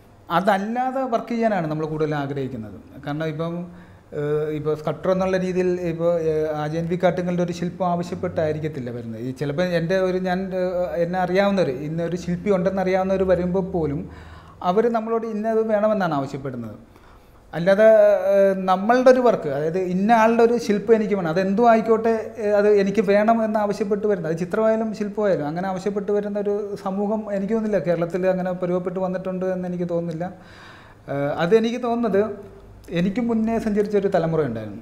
അതല്ലാതെ വർക്ക് ചെയ്യാനാണ് നമ്മൾ കൂടുതൽ ആഗ്രഹിക്കുന്നത് കാരണം ഇപ്പം ഏഹ്, ഇപ്പോൾ സ്കൾപ്റ്റർ എന്നുള്ള രീതിയിൽ ഇപ്പോൾ ആജയൻ വി കാട്ടുങ്ങളുടെ ഒരു ശില്പം ആവശ്യപ്പെട്ടായിരിക്കത്തില്ല വരുന്നത് ഈ ചിലപ്പോൾ എൻ്റെ ഒരു ഞാൻ ഏഹ്, എന്നെ അറിയാവുന്നവർ ഇന്നൊരു ശില്പി ഉണ്ടെന്ന് അറിയാവുന്നവർ വരുമ്പോൾ പോലും അവർ നമ്മളോട് ഇന്നത് വേണമെന്നാണ് ആവശ്യപ്പെടുന്നത് അല്ലാതെ ഏഹ്, നമ്മളുടെ ഒരു വർക്ക് അതായത് ഇന്ന ആളുടെ ഒരു ശില്പം എനിക്ക് വേണം അതെന്തും ആയിക്കോട്ടെ ഏഹ്, അത് എനിക്ക് വേണം എന്ന് ആവശ്യപ്പെട്ട് വരുന്നത് അത് ചിത്രമായാലും ശില്പമായാലും അങ്ങനെ ആവശ്യപ്പെട്ട് വരുന്ന ഒരു സമൂഹം എനിക്ക് തോന്നുന്നില്ല കേരളത്തിൽ അങ്ങനെ പരുവപ്പെട്ട് വന്നിട്ടുണ്ട് എന്ന് എനിക്ക് തോന്നുന്നില്ല ഏഹ്, അതെനിക്ക് തോന്നുന്നത് എനിക്ക് മുന്നേ സഞ്ചരിച്ച ഒരു തലമുറ ഉണ്ടായിരുന്നു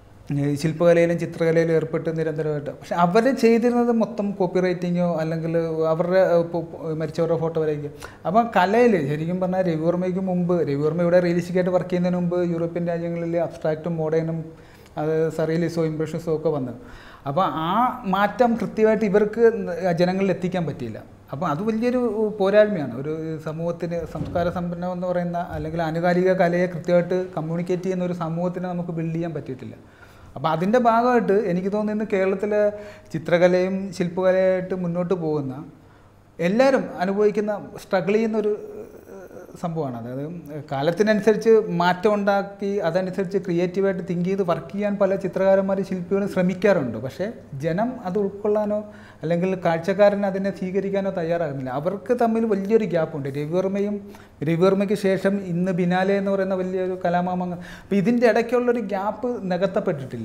ഈ ശില്പകലയിലും ചിത്രകലയിലും ഏർപ്പെട്ട് നിരന്തരമായിട്ട് പക്ഷെ അവർ ചെയ്തിരുന്നത് മൊത്തം കോപ്പി റൈറ്റിങ്ങോ അല്ലെങ്കിൽ അവരുടെ ഏഹ്, ഇപ്പൊ മരിച്ചവരുടെ ഫോട്ടോ വരയ്ക്കുക അപ്പം കലയിൽ ശരിക്കും പറഞ്ഞാൽ രവിവർമ്മയ്ക്ക് മുമ്പ് രവിവർമ്മ ഇവിടെ റിയലിസ്റ്റിക് ആയിട്ട് വർക്ക് ചെയ്യുന്നതിന് മുമ്പ് യൂറോപ്യൻ രാജ്യങ്ങളിൽ അബ്സ്ട്രാക്റ്റും മോഡേണും അത് സറിയലിസോ ഇംപ്രഷൻസോ ഒക്കെ വന്നത് അപ്പോൾ ആ മാറ്റം കൃത്യമായിട്ട് ഇവർക്ക് ജനങ്ങളിൽ എത്തിക്കാൻ പറ്റിയില്ല അപ്പോൾ അത് വലിയൊരു പോരായ്മയാണ് ഒരു സമൂഹത്തിന് സംസ്കാര സമ്പന്നം എന്ന് പറയുന്ന അല്ലെങ്കിൽ ആനുകാലിക കലയെ കൃത്യമായിട്ട് കമ്മ്യൂണിക്കേറ്റ് ചെയ്യുന്ന ഒരു സമൂഹത്തിന് നമുക്ക് ബിൽഡ് ചെയ്യാൻ പറ്റിയിട്ടില്ല അപ്പോൾ അതിൻ്റെ ഭാഗമായിട്ട് എനിക്ക് തോന്നുന്നു ഇന്ന് കേരളത്തിലെ ചിത്രകലയും ശില്പകലയായിട്ട് മുന്നോട്ട് പോകുന്ന എല്ലാവരും അനുഭവിക്കുന്ന സ്ട്രഗിൾ ചെയ്യുന്ന ഒരു സംഭവമാണ് അതായത് കാലത്തിനനുസരിച്ച് മാറ്റം ഉണ്ടാക്കി അതനുസരിച്ച് ക്രിയേറ്റീവായിട്ട് തിങ്ക് ചെയ്ത് വർക്ക് ചെയ്യാൻ പല ചിത്രകാരന്മാരും ശില്പികളും ശ്രമിക്കാറുണ്ട് പക്ഷേ ജനം അത് ഉൾക്കൊള്ളാനോ അല്ലെങ്കിൽ കാഴ്ചക്കാരൻ അതിനെ സ്വീകരിക്കാനോ തയ്യാറാകുന്നില്ല അവർക്ക് തമ്മിൽ വലിയൊരു ഗ്യാപ്പുണ്ട് രവിവർമ്മയും രവിവർമ്മയ്ക്ക് ശേഷം ഇന്ന് ബിനാലെ എന്ന് പറയുന്ന വലിയൊരു കലാമാമങ്ങൾ അപ്പോൾ ഇതിൻ്റെ ഇടയ്ക്കുള്ളൊരു ഗ്യാപ്പ് നികത്തപ്പെട്ടിട്ടില്ല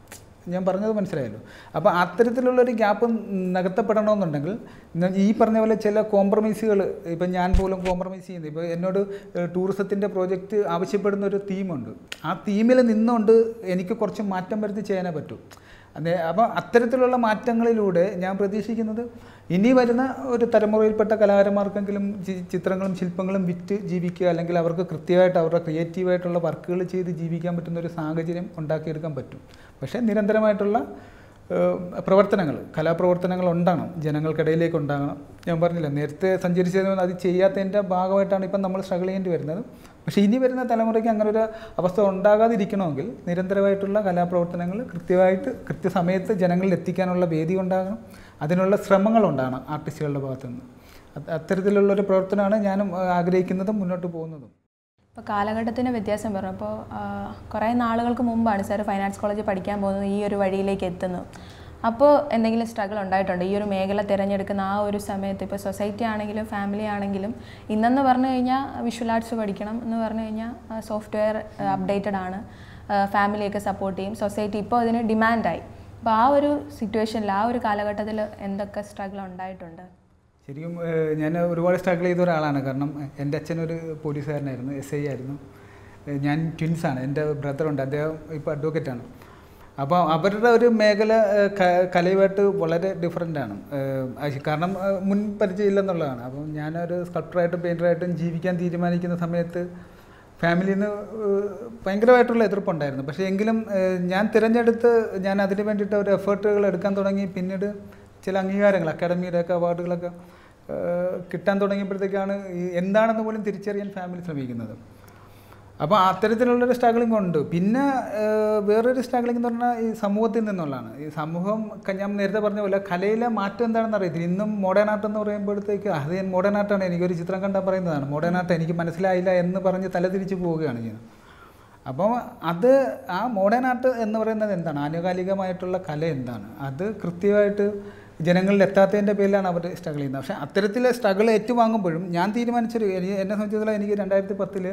ഞാൻ പറഞ്ഞത് മനസ്സിലായല്ലോ അപ്പോൾ അത്തരത്തിലുള്ളൊരു ഗ്യാപ്പ് നികത്തപ്പെടണമെന്നുണ്ടെങ്കിൽ ന- ഈ പറഞ്ഞ പോലെ ചില കോംപ്രമൈസുകൾ ഇപ്പം ഞാൻ പോലും കോംപ്രമൈസ് ചെയ്യുന്നത് ഇപ്പോൾ എന്നോട് ടൂറിസത്തിൻ്റെ പ്രോജക്റ്റ് ആവശ്യപ്പെടുന്ന ഒരു തീമുണ്ട് ആ തീമിൽ നിന്നുകൊണ്ട് എനിക്ക് കുറച്ച് മാറ്റം വരുത്തി ചെയ്യാനേ പറ്റൂ അതെ അപ്പോൾ അത്തരത്തിലുള്ള മാറ്റങ്ങളിലൂടെ ഞാൻ പ്രതീക്ഷിക്കുന്നത് ഇനി വരുന്ന ഒരു തലമുറയിൽപ്പെട്ട കലാകാരന്മാർക്കെങ്കിലും ചി- ചിത്രങ്ങളും ശില്പങ്ങളും വിറ്റ് ജീവിക്കുക അല്ലെങ്കിൽ അവർക്ക് കൃത്യമായിട്ട് അവരുടെ ക്രിയേറ്റീവായിട്ടുള്ള വർക്കുകൾ ചെയ്ത് ജീവിക്കാൻ പറ്റുന്ന ഒരു സാഹചര്യം ഉണ്ടാക്കിയെടുക്കാൻ പറ്റും പക്ഷേ നിരന്തരമായിട്ടുള്ള പ്രവർത്തനങ്ങൾ കലാപ്രവർത്തനങ്ങൾ ഉണ്ടാകണം ജനങ്ങൾക്കിടയിലേക്ക് ഉണ്ടാകണം ഞാൻ പറഞ്ഞില്ല നേരത്തെ സഞ്ചരിച്ചത് അത് ചെയ്യാത്തതിൻ്റെ ഭാഗമായിട്ടാണ് ഇപ്പം നമ്മൾ സ്ട്രഗിൾ ചെയ്യേണ്ടി വരുന്നത് പക്ഷേ ഇനി വരുന്ന തലമുറയ്ക്ക് അങ്ങനെ ഒരു അവസ്ഥ ഉണ്ടാകാതിരിക്കണമെങ്കിൽ നിരന്തരമായിട്ടുള്ള കലാപ്രവർത്തനങ്ങൾ കൃത്യമായിട്ട് കൃത്യസമയത്ത് ജനങ്ങളിൽ എത്തിക്കാനുള്ള വേദി ഉണ്ടാകണം അതിനുള്ള ശ്രമങ്ങൾ ഉണ്ടാകണം ആർട്ടിസ്റ്റുകളുടെ ഭാഗത്തു നിന്ന് അത് അത്തരത്തിലുള്ള ഒരു പ്രവർത്തനമാണ് ഞാനും ആ, ആഗ്രഹിക്കുന്നതും മുന്നോട്ട് പോകുന്നതും ഇപ്പോൾ കാലഘട്ടത്തിൻ്റെ വ്യത്യാസം പറഞ്ഞു അപ്പോൾ കുറേ നാളുകൾക്ക് മുമ്പാണ് സാർ ഫൈൻ ആർട്സ് കോളേജിൽ പഠിക്കാൻ പോകുന്നത് ഈ ഒരു വഴിയിലേക്ക് എത്തുന്നത് അപ്പോൾ എന്തെങ്കിലും സ്ട്രഗിൾ ഉണ്ടായിട്ടുണ്ട് ഈ ഒരു മേഖല തിരഞ്ഞെടുക്കുന്ന ആ ഒരു സമയത്ത് ഇപ്പോൾ സൊസൈറ്റി ആണെങ്കിലും ഫാമിലി ആണെങ്കിലും ഇന്നെന്ന് പറഞ്ഞു കഴിഞ്ഞാൽ വിഷ്വൽ ആർട്സ് പഠിക്കണം എന്ന് പറഞ്ഞു കഴിഞ്ഞാൽ സോഫ്റ്റ്വെയർ അപ്ഡേറ്റഡ് ആണ് ഫാമിലിയൊക്കെ സപ്പോർട്ട് ചെയ്യും സൊസൈറ്റി ഇപ്പോൾ അതിന് ഡിമാൻഡായി അപ്പോൾ ആ ഒരു സിറ്റുവേഷനിൽ ആ ഒരു കാലഘട്ടത്തിൽ എന്തൊക്കെ സ്ട്രഗിൾ ഉണ്ടായിട്ടുണ്ട് ശരിക്കും ഏഹ്, ഞാൻ ഒരുപാട് സ്ട്രഗിൾ ചെയ്ത ഒരാളാണ് കാരണം എൻ്റെ അച്ഛനൊരു പോലീസുകാരനായിരുന്നു എസ് ഐ ആയിരുന്നു ഏഹ്, ഞാൻ ട്വിൻസാണ് എൻ്റെ ബ്രദറുണ്ട് അദ്ദേഹം ഇപ്പോൾ അഡ്വക്കേറ്റാണ് അപ്പോൾ അവരുടെ ഒരു മേഖല ഏഹ്, ക- കലയുമായിട്ട് വളരെ ഡിഫറെൻ്റ് ആണ് ഏഹ്, അത് കാരണം ഏഹ്, മുൻ പരിചയം ഇല്ലെന്നുള്ളതാണ് അപ്പം ഞാനൊരു സ്കൾപ്റ്ററായിട്ടും പെയിൻറ്ററായിട്ടും ജീവിക്കാൻ തീരുമാനിക്കുന്ന സമയത്ത് ഫാമിലിയിൽ നിന്ന് ഭയങ്കരമായിട്ടുള്ള എതിർപ്പുണ്ടായിരുന്നു പക്ഷേ എങ്കിലും ഏഹ്, ഞാൻ തിരഞ്ഞെടുത്ത് ഞാൻ അതിന് വേണ്ടിയിട്ട് ഒരു എഫേർട്ടുകൾ എടുക്കാൻ തുടങ്ങി പിന്നീട് ചില അംഗീകാരങ്ങൾ അക്കാഡമിയുടെയൊക്കെ അവാർഡുകളൊക്കെ ഏഹ്, കിട്ടാൻ തുടങ്ങിയപ്പോഴത്തേക്കാണ് ഈ എന്താണെന്ന് പോലും തിരിച്ചറിയാൻ ഫാമിലി ശ്രമിക്കുന്നത് അപ്പോൾ അത്തരത്തിലുള്ളൊരു സ്ട്രഗിളിംഗ് ഉണ്ട് പിന്നെ ഏഹ്, വേറൊരു സ്ട്രഗിളിംഗ് എന്ന് പറഞ്ഞാൽ ഈ സമൂഹത്തിൽ നിന്നുള്ളതാണ് ഈ സമൂഹം ക- ഞാൻ നേരത്തെ പറഞ്ഞ പോലെ കലയിലെ മാറ്റം എന്താണെന്ന് അറിയത്തില്ല ഇന്നും മോഡേൺ ആർട്ട് എന്ന് പറയുമ്പോഴത്തേക്ക് അത് ഞാൻ മോഡേൺ ആർട്ടാണ് എനിക്കൊരു ചിത്രം കണ്ടാൽ പറയുന്നതാണ് മോഡേൺ ആർട്ട് എനിക്ക് മനസ്സിലായില്ല എന്ന് പറഞ്ഞ് തലതിരിച്ച് പോവുകയാണ് ചെയ്യുന്നത് അപ്പോൾ അത് ആ മോഡേൺ ആർട്ട് എന്ന് പറയുന്നത് എന്താണ് ആനുകാലികമായിട്ടുള്ള കല എന്താണ് അത് കൃത്യമായിട്ട് ജനങ്ങളിൽ എത്താത്തതിൻ്റെ പേരിലാണ് അവർ സ്ട്രഗിൾ ചെയ്യുന്നത് പക്ഷേ അത്തരത്തിലെ സ്ട്രഗിൾ ഏറ്റുവാങ്ങുമ്പോഴും ഞാൻ തീരുമാനിച്ചൊരു എനിക്ക് എന്നെ സംബന്ധിച്ചിടത്തോളം എനിക്ക് രണ്ടായിരത്തി പത്തിൽ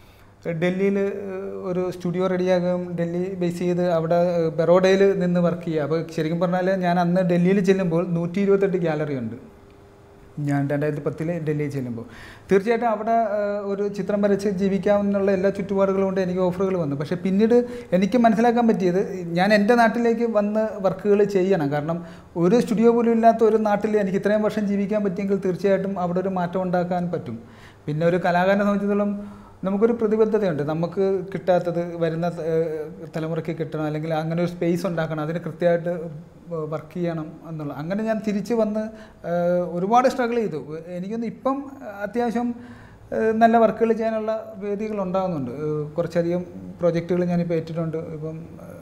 ഡൽഹിയിൽ ഒരു സ്റ്റുഡിയോ റെഡിയാകും ഡൽഹി ബേസ് ചെയ്ത് അവിടെ ബറോഡയിൽ നിന്ന് വർക്ക് ചെയ്യുക അപ്പോൾ ശരിക്കും പറഞ്ഞാൽ ഞാൻ അന്ന് ഡൽഹിയിൽ ചെല്ലുമ്പോൾ നൂറ്റി ഇരുപത്തെട്ട് ഗാലറി ഉണ്ട് ഞാൻ രണ്ടായിരത്തി പത്തിൽ ഡൽഹിയിൽ ചെല്ലുമ്പോൾ തീർച്ചയായിട്ടും അവിടെ ഏഹ്, ഒരു ചിത്രം വരച്ച് ജീവിക്കാമെന്നുള്ള എല്ലാ ചുറ്റുപാടുകളും കൊണ്ട് എനിക്ക് ഓഫറുകൾ വന്നു പക്ഷേ പിന്നീട് എനിക്ക് മനസ്സിലാക്കാൻ പറ്റിയത് ഞാൻ എൻ്റെ നാട്ടിലേക്ക് വന്ന് വർക്കുകൾ ചെയ്യണം കാരണം ഒരു സ്റ്റുഡിയോ പോലും ഇല്ലാത്ത ഒരു നാട്ടിൽ എനിക്ക് ഇത്രയും വർഷം ജീവിക്കാൻ പറ്റിയെങ്കിൽ തീർച്ചയായിട്ടും അവിടെ ഒരു മാറ്റം ഉണ്ടാക്കാൻ പറ്റും പിന്നെ ഒരു കലാകാരനെ സംബന്ധിച്ചിടത്തോളം നമുക്കൊരു പ്രതിബദ്ധതയുണ്ട് നമുക്ക് കിട്ടാത്തത് വരുന്ന ഏഹ്, തലമുറയ്ക്ക് കിട്ടണം അല്ലെങ്കിൽ അങ്ങനെ ഒരു സ്പേസ് ഉണ്ടാക്കണം അതിന് കൃത്യമായിട്ട് വർക്ക് ചെയ്യണം എന്നുള്ള അങ്ങനെ ഞാൻ തിരിച്ച് വന്ന് ഏഹ്, ഒരുപാട് സ്ട്രഗിൾ ചെയ്തു എനിക്കൊന്ന് ഇപ്പം അത്യാവശ്യം ഏഹ്, നല്ല വർക്കുകൾ ചെയ്യാനുള്ള വേദികൾ ഉണ്ടാകുന്നുണ്ട് ഏഹ്, കുറച്ചധികം പ്രോജക്റ്റുകൾ ഞാനിപ്പോൾ ഏറ്റിട്ടുണ്ട് ഇപ്പം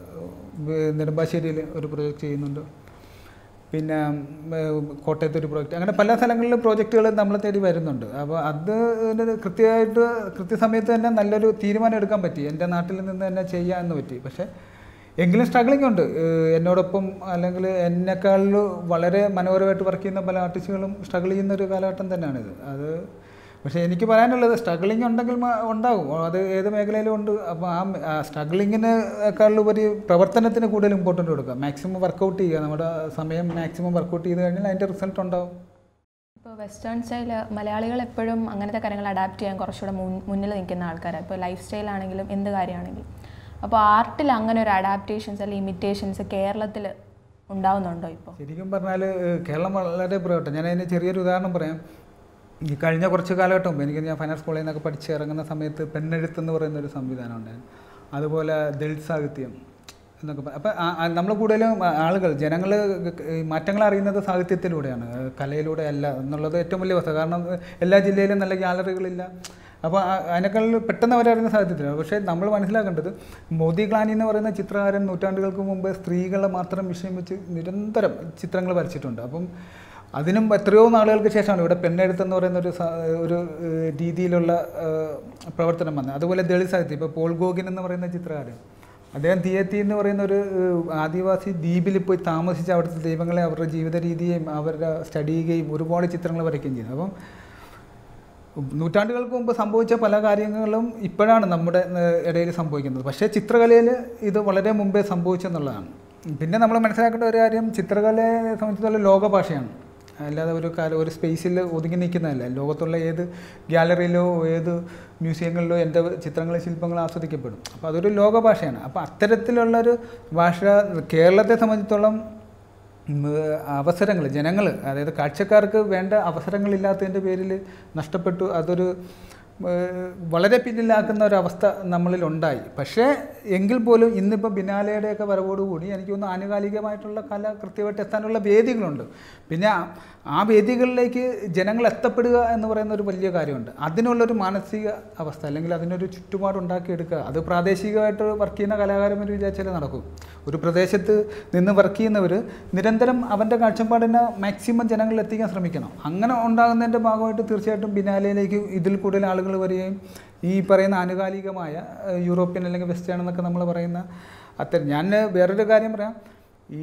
ഏഹ്, നെടുമ്പാശ്ശേരിയിൽ ഒരു പ്രോജക്റ്റ് ചെയ്യുന്നുണ്ട് പിന്നെ ഉം, കോട്ടയത്ത് ഒരു പ്രോജക്റ്റ് അങ്ങനെ പല സ്ഥലങ്ങളിലും പ്രോജക്റ്റുകൾ നമ്മളെ തേടി വരുന്നുണ്ട് അപ്പോൾ അത് ഒരു കൃത്യമായിട്ട് കൃത്യസമയത്ത് തന്നെ നല്ലൊരു തീരുമാനം എടുക്കാൻ പറ്റി എൻ്റെ നാട്ടിൽ നിന്ന് തന്നെ ചെയ്യാമെന്ന് പറ്റി പക്ഷേ എങ്കിലും സ്ട്രഗ്ലിംഗ് ഉണ്ട് ഏഹ് എന്നോടൊപ്പം അല്ലെങ്കിൽ എന്നെക്കാളിൽ വളരെ മനോഹരമായിട്ട് വർക്ക് ചെയ്യുന്ന പല ആർട്ടിസ്റ്റുകളും സ്ട്രഗിൾ ചെയ്യുന്ന ഒരു കാലഘട്ടം തന്നെയാണിത് അത് പക്ഷേ എനിക്ക് പറയാനുള്ളത് സ്ട്രഗിളിംഗ് ഉണ്ടെങ്കിൽ മ- ഉണ്ടാവും അത് ഏത് മേഖലയിലും ഉണ്ട് അപ്പോൾ ആ സ്ട്രഗിളിങ്ങിനെക്കാളുപരി പ്രവർത്തനത്തിന് കൂടുതൽ ഇമ്പോർട്ടൻ്റ് കൊടുക്കുക മാക്സിമം വർക്കൗട്ട് ചെയ്യുക നമ്മുടെ സമയം മാക്സിമം വർക്കൗട്ട് ചെയ്ത് കഴിഞ്ഞാൽ അതിൻ്റെ റിസൾട്ട് ഉണ്ടാവും ഇപ്പോൾ വെസ്റ്റേൺ സ്റ്റൈൽ മലയാളികൾ എപ്പോഴും അങ്ങനത്തെ കാര്യങ്ങൾ അഡാപ്റ്റ് ചെയ്യാൻ കുറച്ചുകൂടെ മുൻ മുന്നിൽ നിൽക്കുന്ന ആൾക്കാരാണ് ഇപ്പോൾ ലൈഫ് സ്റ്റൈൽ ആണെങ്കിലും എന്ത് കാര്യമാണെങ്കിലും അപ്പോൾ ആർട്ടിൽ അങ്ങനെ ഒരു അഡാപ്റ്റേഷൻസ് അല്ലെങ്കിൽ ഇമിറ്റേഷൻസ് കേരളത്തിൽ ഉണ്ടാവുന്നുണ്ടോ ഇപ്പോൾ ശരിക്കും പറഞ്ഞാൽ കേരളം വളരെ പുറകോട്ടെ ഞാൻ അതിന് ചെറിയൊരു ഉദാഹരണം പറയാം ഈ കഴിഞ്ഞ കുറച്ച് കാലഘട്ടം മുമ്പ് എനിക്ക് ഞാൻ ഫൈനാൻസ് കോളേജിൽ നിന്നൊക്കെ പഠിച്ച് ഇറങ്ങുന്ന സമയത്ത് പെണ്ണെഴുത്ത് എന്ന് പറയുന്ന ഒരു സംവിധാനം ഉണ്ടായിരുന്നു അതുപോലെ ദളിത് സാഹിത്യം എന്നൊക്കെ പറ അപ്പം നമ്മൾ കൂടുതലും ആളുകൾ ജനങ്ങൾ മാറ്റങ്ങൾ അറിയുന്നത് സാഹിത്യത്തിലൂടെയാണ് ഏഹ് കലയിലൂടെ അല്ല എന്നുള്ളത് ഏറ്റവും വലിയ വസ്തുത കാരണം എല്ലാ ജില്ലയിലും നല്ല ഗ്യാലറികളില്ല അപ്പോൾ അതിനേക്കാൾ പെട്ടെന്ന് അവരറിയുന്ന സാഹിത്യത്തിലാണ് പക്ഷേ നമ്മൾ മനസ്സിലാക്കേണ്ടത് മോദി ഗ്ലാനി എന്ന് പറയുന്ന ചിത്രകാരൻ നൂറ്റാണ്ടുകൾക്ക് മുമ്പ് സ്ത്രീകളെ മാത്രം വിഷയം വെച്ച് നിരന്തരം ചിത്രങ്ങൾ വരച്ചിട്ടുണ്ട് അപ്പം അതിനും എത്രയോ നാളുകൾക്ക് ശേഷമാണ് ഇവിടെ പെണ്ണെഴുത്തെന്ന് പറയുന്ന ഒരു സ- ഒരു ഏഹ്, രീതിയിലുള്ള ഏഹ്, പ്രവർത്തനം വന്നത് അതുപോലെ ദളിത് സാഹിത്യം ഇപ്പോൾ പോൾ ഗോഗിൻ എന്ന് പറയുന്ന ചിത്രകാരൻ അദ്ദേഹം തിയേത്തി എന്ന് പറയുന്ന ഒരു ഏഹ്, ആദിവാസി ദ്വീപിൽ പോയി താമസിച്ച് അവിടുത്തെ ദൈവങ്ങളെ അവരുടെ ജീവിത രീതിയെയും അവരുടെ സ്റ്റഡി ചെയ്യുകയും ഒരുപാട് ചിത്രങ്ങൾ വരയ്ക്കുകയും ചെയ്തു അപ്പം നൂറ്റാണ്ടുകൾക്ക് മുമ്പ് സംഭവിച്ച പല കാര്യങ്ങളും ഇപ്പോഴാണ് നമ്മുടെ ഏഹ്, ഇടയിൽ സംഭവിക്കുന്നത് പക്ഷേ ചിത്രകലയിൽ ഇത് വളരെ മുമ്പേ സംഭവിച്ചെന്നുള്ളതാണ് പിന്നെ നമ്മൾ മനസ്സിലാക്കേണ്ട ഒരു കാര്യം ചിത്രകലയെ സംബന്ധിച്ചിടത്തോളം ലോകഭാഷയാണ് അല്ലാതെ ഒരു കാല ഒരു സ്പേസിൽ ഒതുങ്ങി നിൽക്കുന്നതല്ല ലോകത്തുള്ള ഏത് ഗ്യാലറിയിലോ ഏത് മ്യൂസിയങ്ങളിലോ എൻ്റെ ചിത്രങ്ങളും ശില്പങ്ങളും ആസ്വദിക്കപ്പെടും അപ്പോൾ അതൊരു ലോകഭാഷയാണ് അപ്പോൾ അത്തരത്തിലുള്ളൊരു ഭാഷ കേരളത്തെ സംബന്ധിച്ചിടത്തോളം അവസരങ്ങൾ ജനങ്ങൾ അതായത് കാഴ്ചക്കാർക്ക് വേണ്ട അവസരങ്ങളില്ലാത്തതിൻ്റെ പേരിൽ നഷ്ടപ്പെട്ടു അതൊരു ഏഹ്, വളരെ പിന്നിലാക്കുന്ന ഒരവസ്ഥ നമ്മളിൽ ഉണ്ടായി പക്ഷേ എങ്കിൽ പോലും ഇന്നിപ്പോൾ ബിനാലയുടെയൊക്കെ വരവോടുകൂടി എനിക്ക് തോന്നുന്നു ആനുകാലികമായിട്ടുള്ള കല കൃത്യമായിട്ട് എത്താനുള്ള വേദികളുണ്ട് പിന്നെ ആ- ആ വേദികളിലേക്ക് ജനങ്ങൾ എത്തപ്പെടുക എന്ന് പറയുന്ന ഒരു വലിയ കാര്യമുണ്ട് അതിനുള്ളൊരു മാനസിക അവസ്ഥ അല്ലെങ്കിൽ അതിനൊരു ചുറ്റുപാട് ഉണ്ടാക്കിയെടുക്കുക അത് പ്രാദേശികമായിട്ട് വർക്ക് ചെയ്യുന്ന കലാകാരന്മാർ വിചാരിച്ചാലേ നടക്കും ഒരു പ്രദേശത്ത് നിന്ന് വർക്ക് ചെയ്യുന്നവർ നിരന്തരം അവൻ്റെ കാഴ്ചപ്പാടിനെ മാക്സിമം ജനങ്ങളിൽ എത്തിക്കാൻ ശ്രമിക്കണം അങ്ങനെ ഉണ്ടാകുന്നതിൻ്റെ ഭാഗമായിട്ട് തീർച്ചയായിട്ടും ബിനാലയിലേക്ക് ഇതിൽ കൂടുതൽ ആളുകൾ വരികയും ഈ പറയുന്ന ആനുകാലികമായ ഏഹ്, യൂറോപ്യൻ അല്ലെങ്കിൽ വെസ്റ്റേൺ എന്നൊക്കെ നമ്മൾ പറയുന്ന അത്തരം ഞാൻ വേറൊരു കാര്യം പറയാം ഈ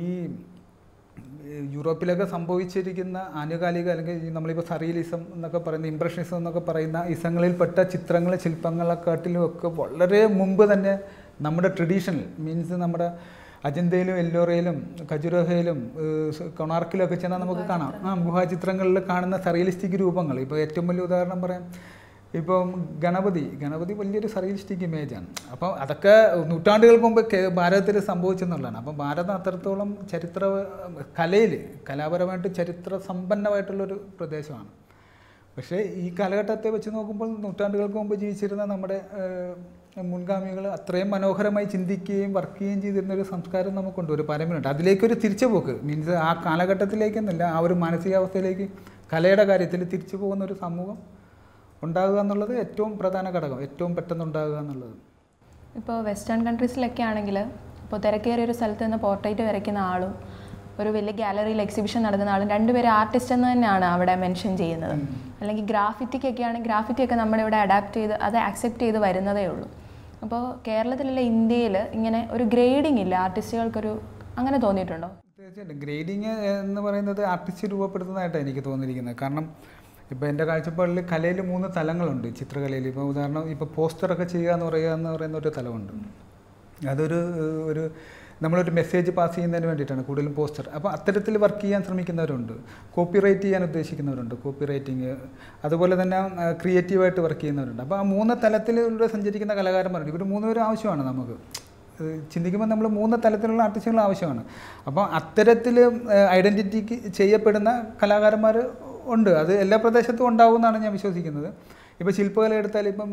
ഏഹ് യൂറോപ്പിലൊക്കെ സംഭവിച്ചിരിക്കുന്ന ആനുകാലിക അല്ലെങ്കിൽ ഈ നമ്മളിപ്പോൾ സറിയലിസം എന്നൊക്കെ പറയുന്ന ഇംപ്രഷനിസം എന്നൊക്കെ പറയുന്ന ഇസങ്ങളിൽപ്പെട്ട ചിത്രങ്ങൾ ശില്പങ്ങളെക്കാട്ടിലും ഒക്കെ വളരെ മുമ്പ് തന്നെ നമ്മുടെ ട്രഡീഷണൽ മീൻസ് നമ്മുടെ അജന്തയിലും എല്ലോറയിലും ഖജുരോഹയിലും ഏഹ് സ് കൊണാർക്കിലും ഒക്കെ ചെന്നാൽ നമുക്ക് കാണാം ആ ഗുഹാചിത്രങ്ങളിൽ കാണുന്ന സറിയലിസ്റ്റിക് രൂപങ്ങൾ ഇപ്പോൾ ഏറ്റവും വലിയ ഉദാഹരണം പറയാം ഇപ്പം ഗണപതി ഗണപതി വലിയൊരു സറിയലിസ്റ്റിക് ഇമേജാണ് അപ്പോൾ അതൊക്കെ നൂറ്റാണ്ടുകൾക്ക് മുമ്പ് കേ- ഭാരതത്തിൽ സംഭവിച്ചെന്നുള്ളതാണ് അപ്പം ഭാരതം അത്രത്തോളം ചരിത്ര കലയിൽ കലാപരമായിട്ട് ചരിത്ര സമ്പന്നമായിട്ടുള്ളൊരു പ്രദേശമാണ് പക്ഷേ ഈ കാലഘട്ടത്തെ വെച്ച് നോക്കുമ്പോൾ നൂറ്റാണ്ടുകൾക്ക് മുമ്പ് ജീവിച്ചിരുന്ന നമ്മുടെ മുൻഗാമികൾ അത്രയും മനോഹരമായി ചിന്തിക്കുകയും വർക്ക് ചെയ്യുകയും ചെയ്തിരുന്ന ഒരു സംസ്കാരം നമുക്കുണ്ട് ഒരു പരമ്പരയുണ്ട് അതിലേക്കൊരു തിരിച്ചുപോക്ക് മീൻസ് ആ കാലഘട്ടത്തിലേക്കെന്നല്ല ആ ഒരു മാനസികാവസ്ഥയിലേക്ക് കലയുടെ കാര്യത്തിൽ തിരിച്ചു പോകുന്ന ഒരു സമൂഹം ഉണ്ടാകുക എന്നുള്ളത് ഏറ്റവും പ്രധാന ഘടകം ഏറ്റവും പെട്ടെന്ന് ഉണ്ടാകുക എന്നുള്ളത് ഇപ്പോൾ വെസ്റ്റേൺ കൺട്രീസിലൊക്കെ ആണെങ്കിൽ ഇപ്പോൾ തിരക്കേറിയ ഒരു സ്ഥലത്ത് നിന്ന് പോർട്രേറ്റ് വരയ്ക്കുന്ന ആളും ഒരു വലിയ ഗാലറിയിൽ എക്സിബിഷൻ നടത്തുന്ന ആളും രണ്ടുപേരും ആർട്ടിസ്റ്റ് എന്ന് തന്നെയാണ് അവിടെ മെൻഷൻ ചെയ്യുന്നത് അല്ലെങ്കിൽ ഗ്രാഫിറ്റിക്കൊക്കെ ആണെങ്കിൽ ഗ്രാഫിറ്റിയൊക്കെ നമ്മുടെ ഇവിടെ അഡാപ്റ്റ് ചെയ്ത് അത് അക്സെപ്റ്റ് ചെയ്ത് വരുന്നതേ ഉള്ളൂ അപ്പോൾ കേരളത്തിലല്ല ഇന്ത്യയിൽ ഇങ്ങനെ ഒരു ഗ്രേഡിംഗ് ഇല്ല ആർട്ടിസ്റ്റുകൾക്കൊരു അങ്ങനെ തോന്നിയിട്ടുണ്ടോ തീർച്ചയായിട്ടും ഗ്രേഡിങ് എന്ന് പറയുന്നത് ആർട്ടിസ്റ്റ് രൂപപ്പെടുത്തുന്നതായിട്ടാണ് എനിക്ക് തോന്നിയിരിക്കുന്നത് കാരണം ഇപ്പോൾ എൻ്റെ കാഴ്ചപ്പാടിൽ കലയിൽ മൂന്ന് തലങ്ങളുണ്ട് ചിത്രകലയിൽ ഇപ്പോൾ ഉദാഹരണം ഇപ്പോൾ പോസ്റ്ററൊക്കെ ചെയ്യുക എന്ന് പറയുക എന്ന് പറയുന്ന ഒരു തലമുണ്ട് അതൊരു ഏഹ്, ഒരു നമ്മളൊരു മെസ്സേജ് പാസ് ചെയ്യുന്നതിന് വേണ്ടിയിട്ടാണ് കൂടുതലും പോസ്റ്റർ അപ്പോൾ അത്തരത്തിൽ വർക്ക് ചെയ്യാൻ ശ്രമിക്കുന്നവരുണ്ട് കോപ്പി റൈറ്റ് ചെയ്യാൻ ഉദ്ദേശിക്കുന്നവരുണ്ട് കോപ്പി റൈറ്റിങ് അതുപോലെ തന്നെ ക്രിയേറ്റീവായിട്ട് വർക്ക് ചെയ്യുന്നവരുണ്ട് അപ്പോൾ ആ മൂന്ന് തലത്തിലൂടെ സഞ്ചരിക്കുന്ന കലാകാരന്മാരുണ്ട് ഇവർ മൂന്നുപേരും ആവശ്യമാണ് നമുക്ക് ഏഹ് ചിന്തിക്കുമ്പോൾ നമ്മൾ മൂന്ന് തലത്തിലുള്ള ആർട്ടിസ്റ്റുകൾ ആവശ്യമാണ് അപ്പോൾ അത്തരത്തിൽ ഐഡൻറ്റിറ്റിക്ക് ചെയ്യപ്പെടുന്ന കലാകാരന്മാർ ഉണ്ട് അത് എല്ലാ പ്രദേശത്തും ഉണ്ടാവുമെന്നാണ് ഞാൻ വിശ്വസിക്കുന്നത് ഇപ്പോൾ ശില്പകല എടുത്താൽ ഇപ്പം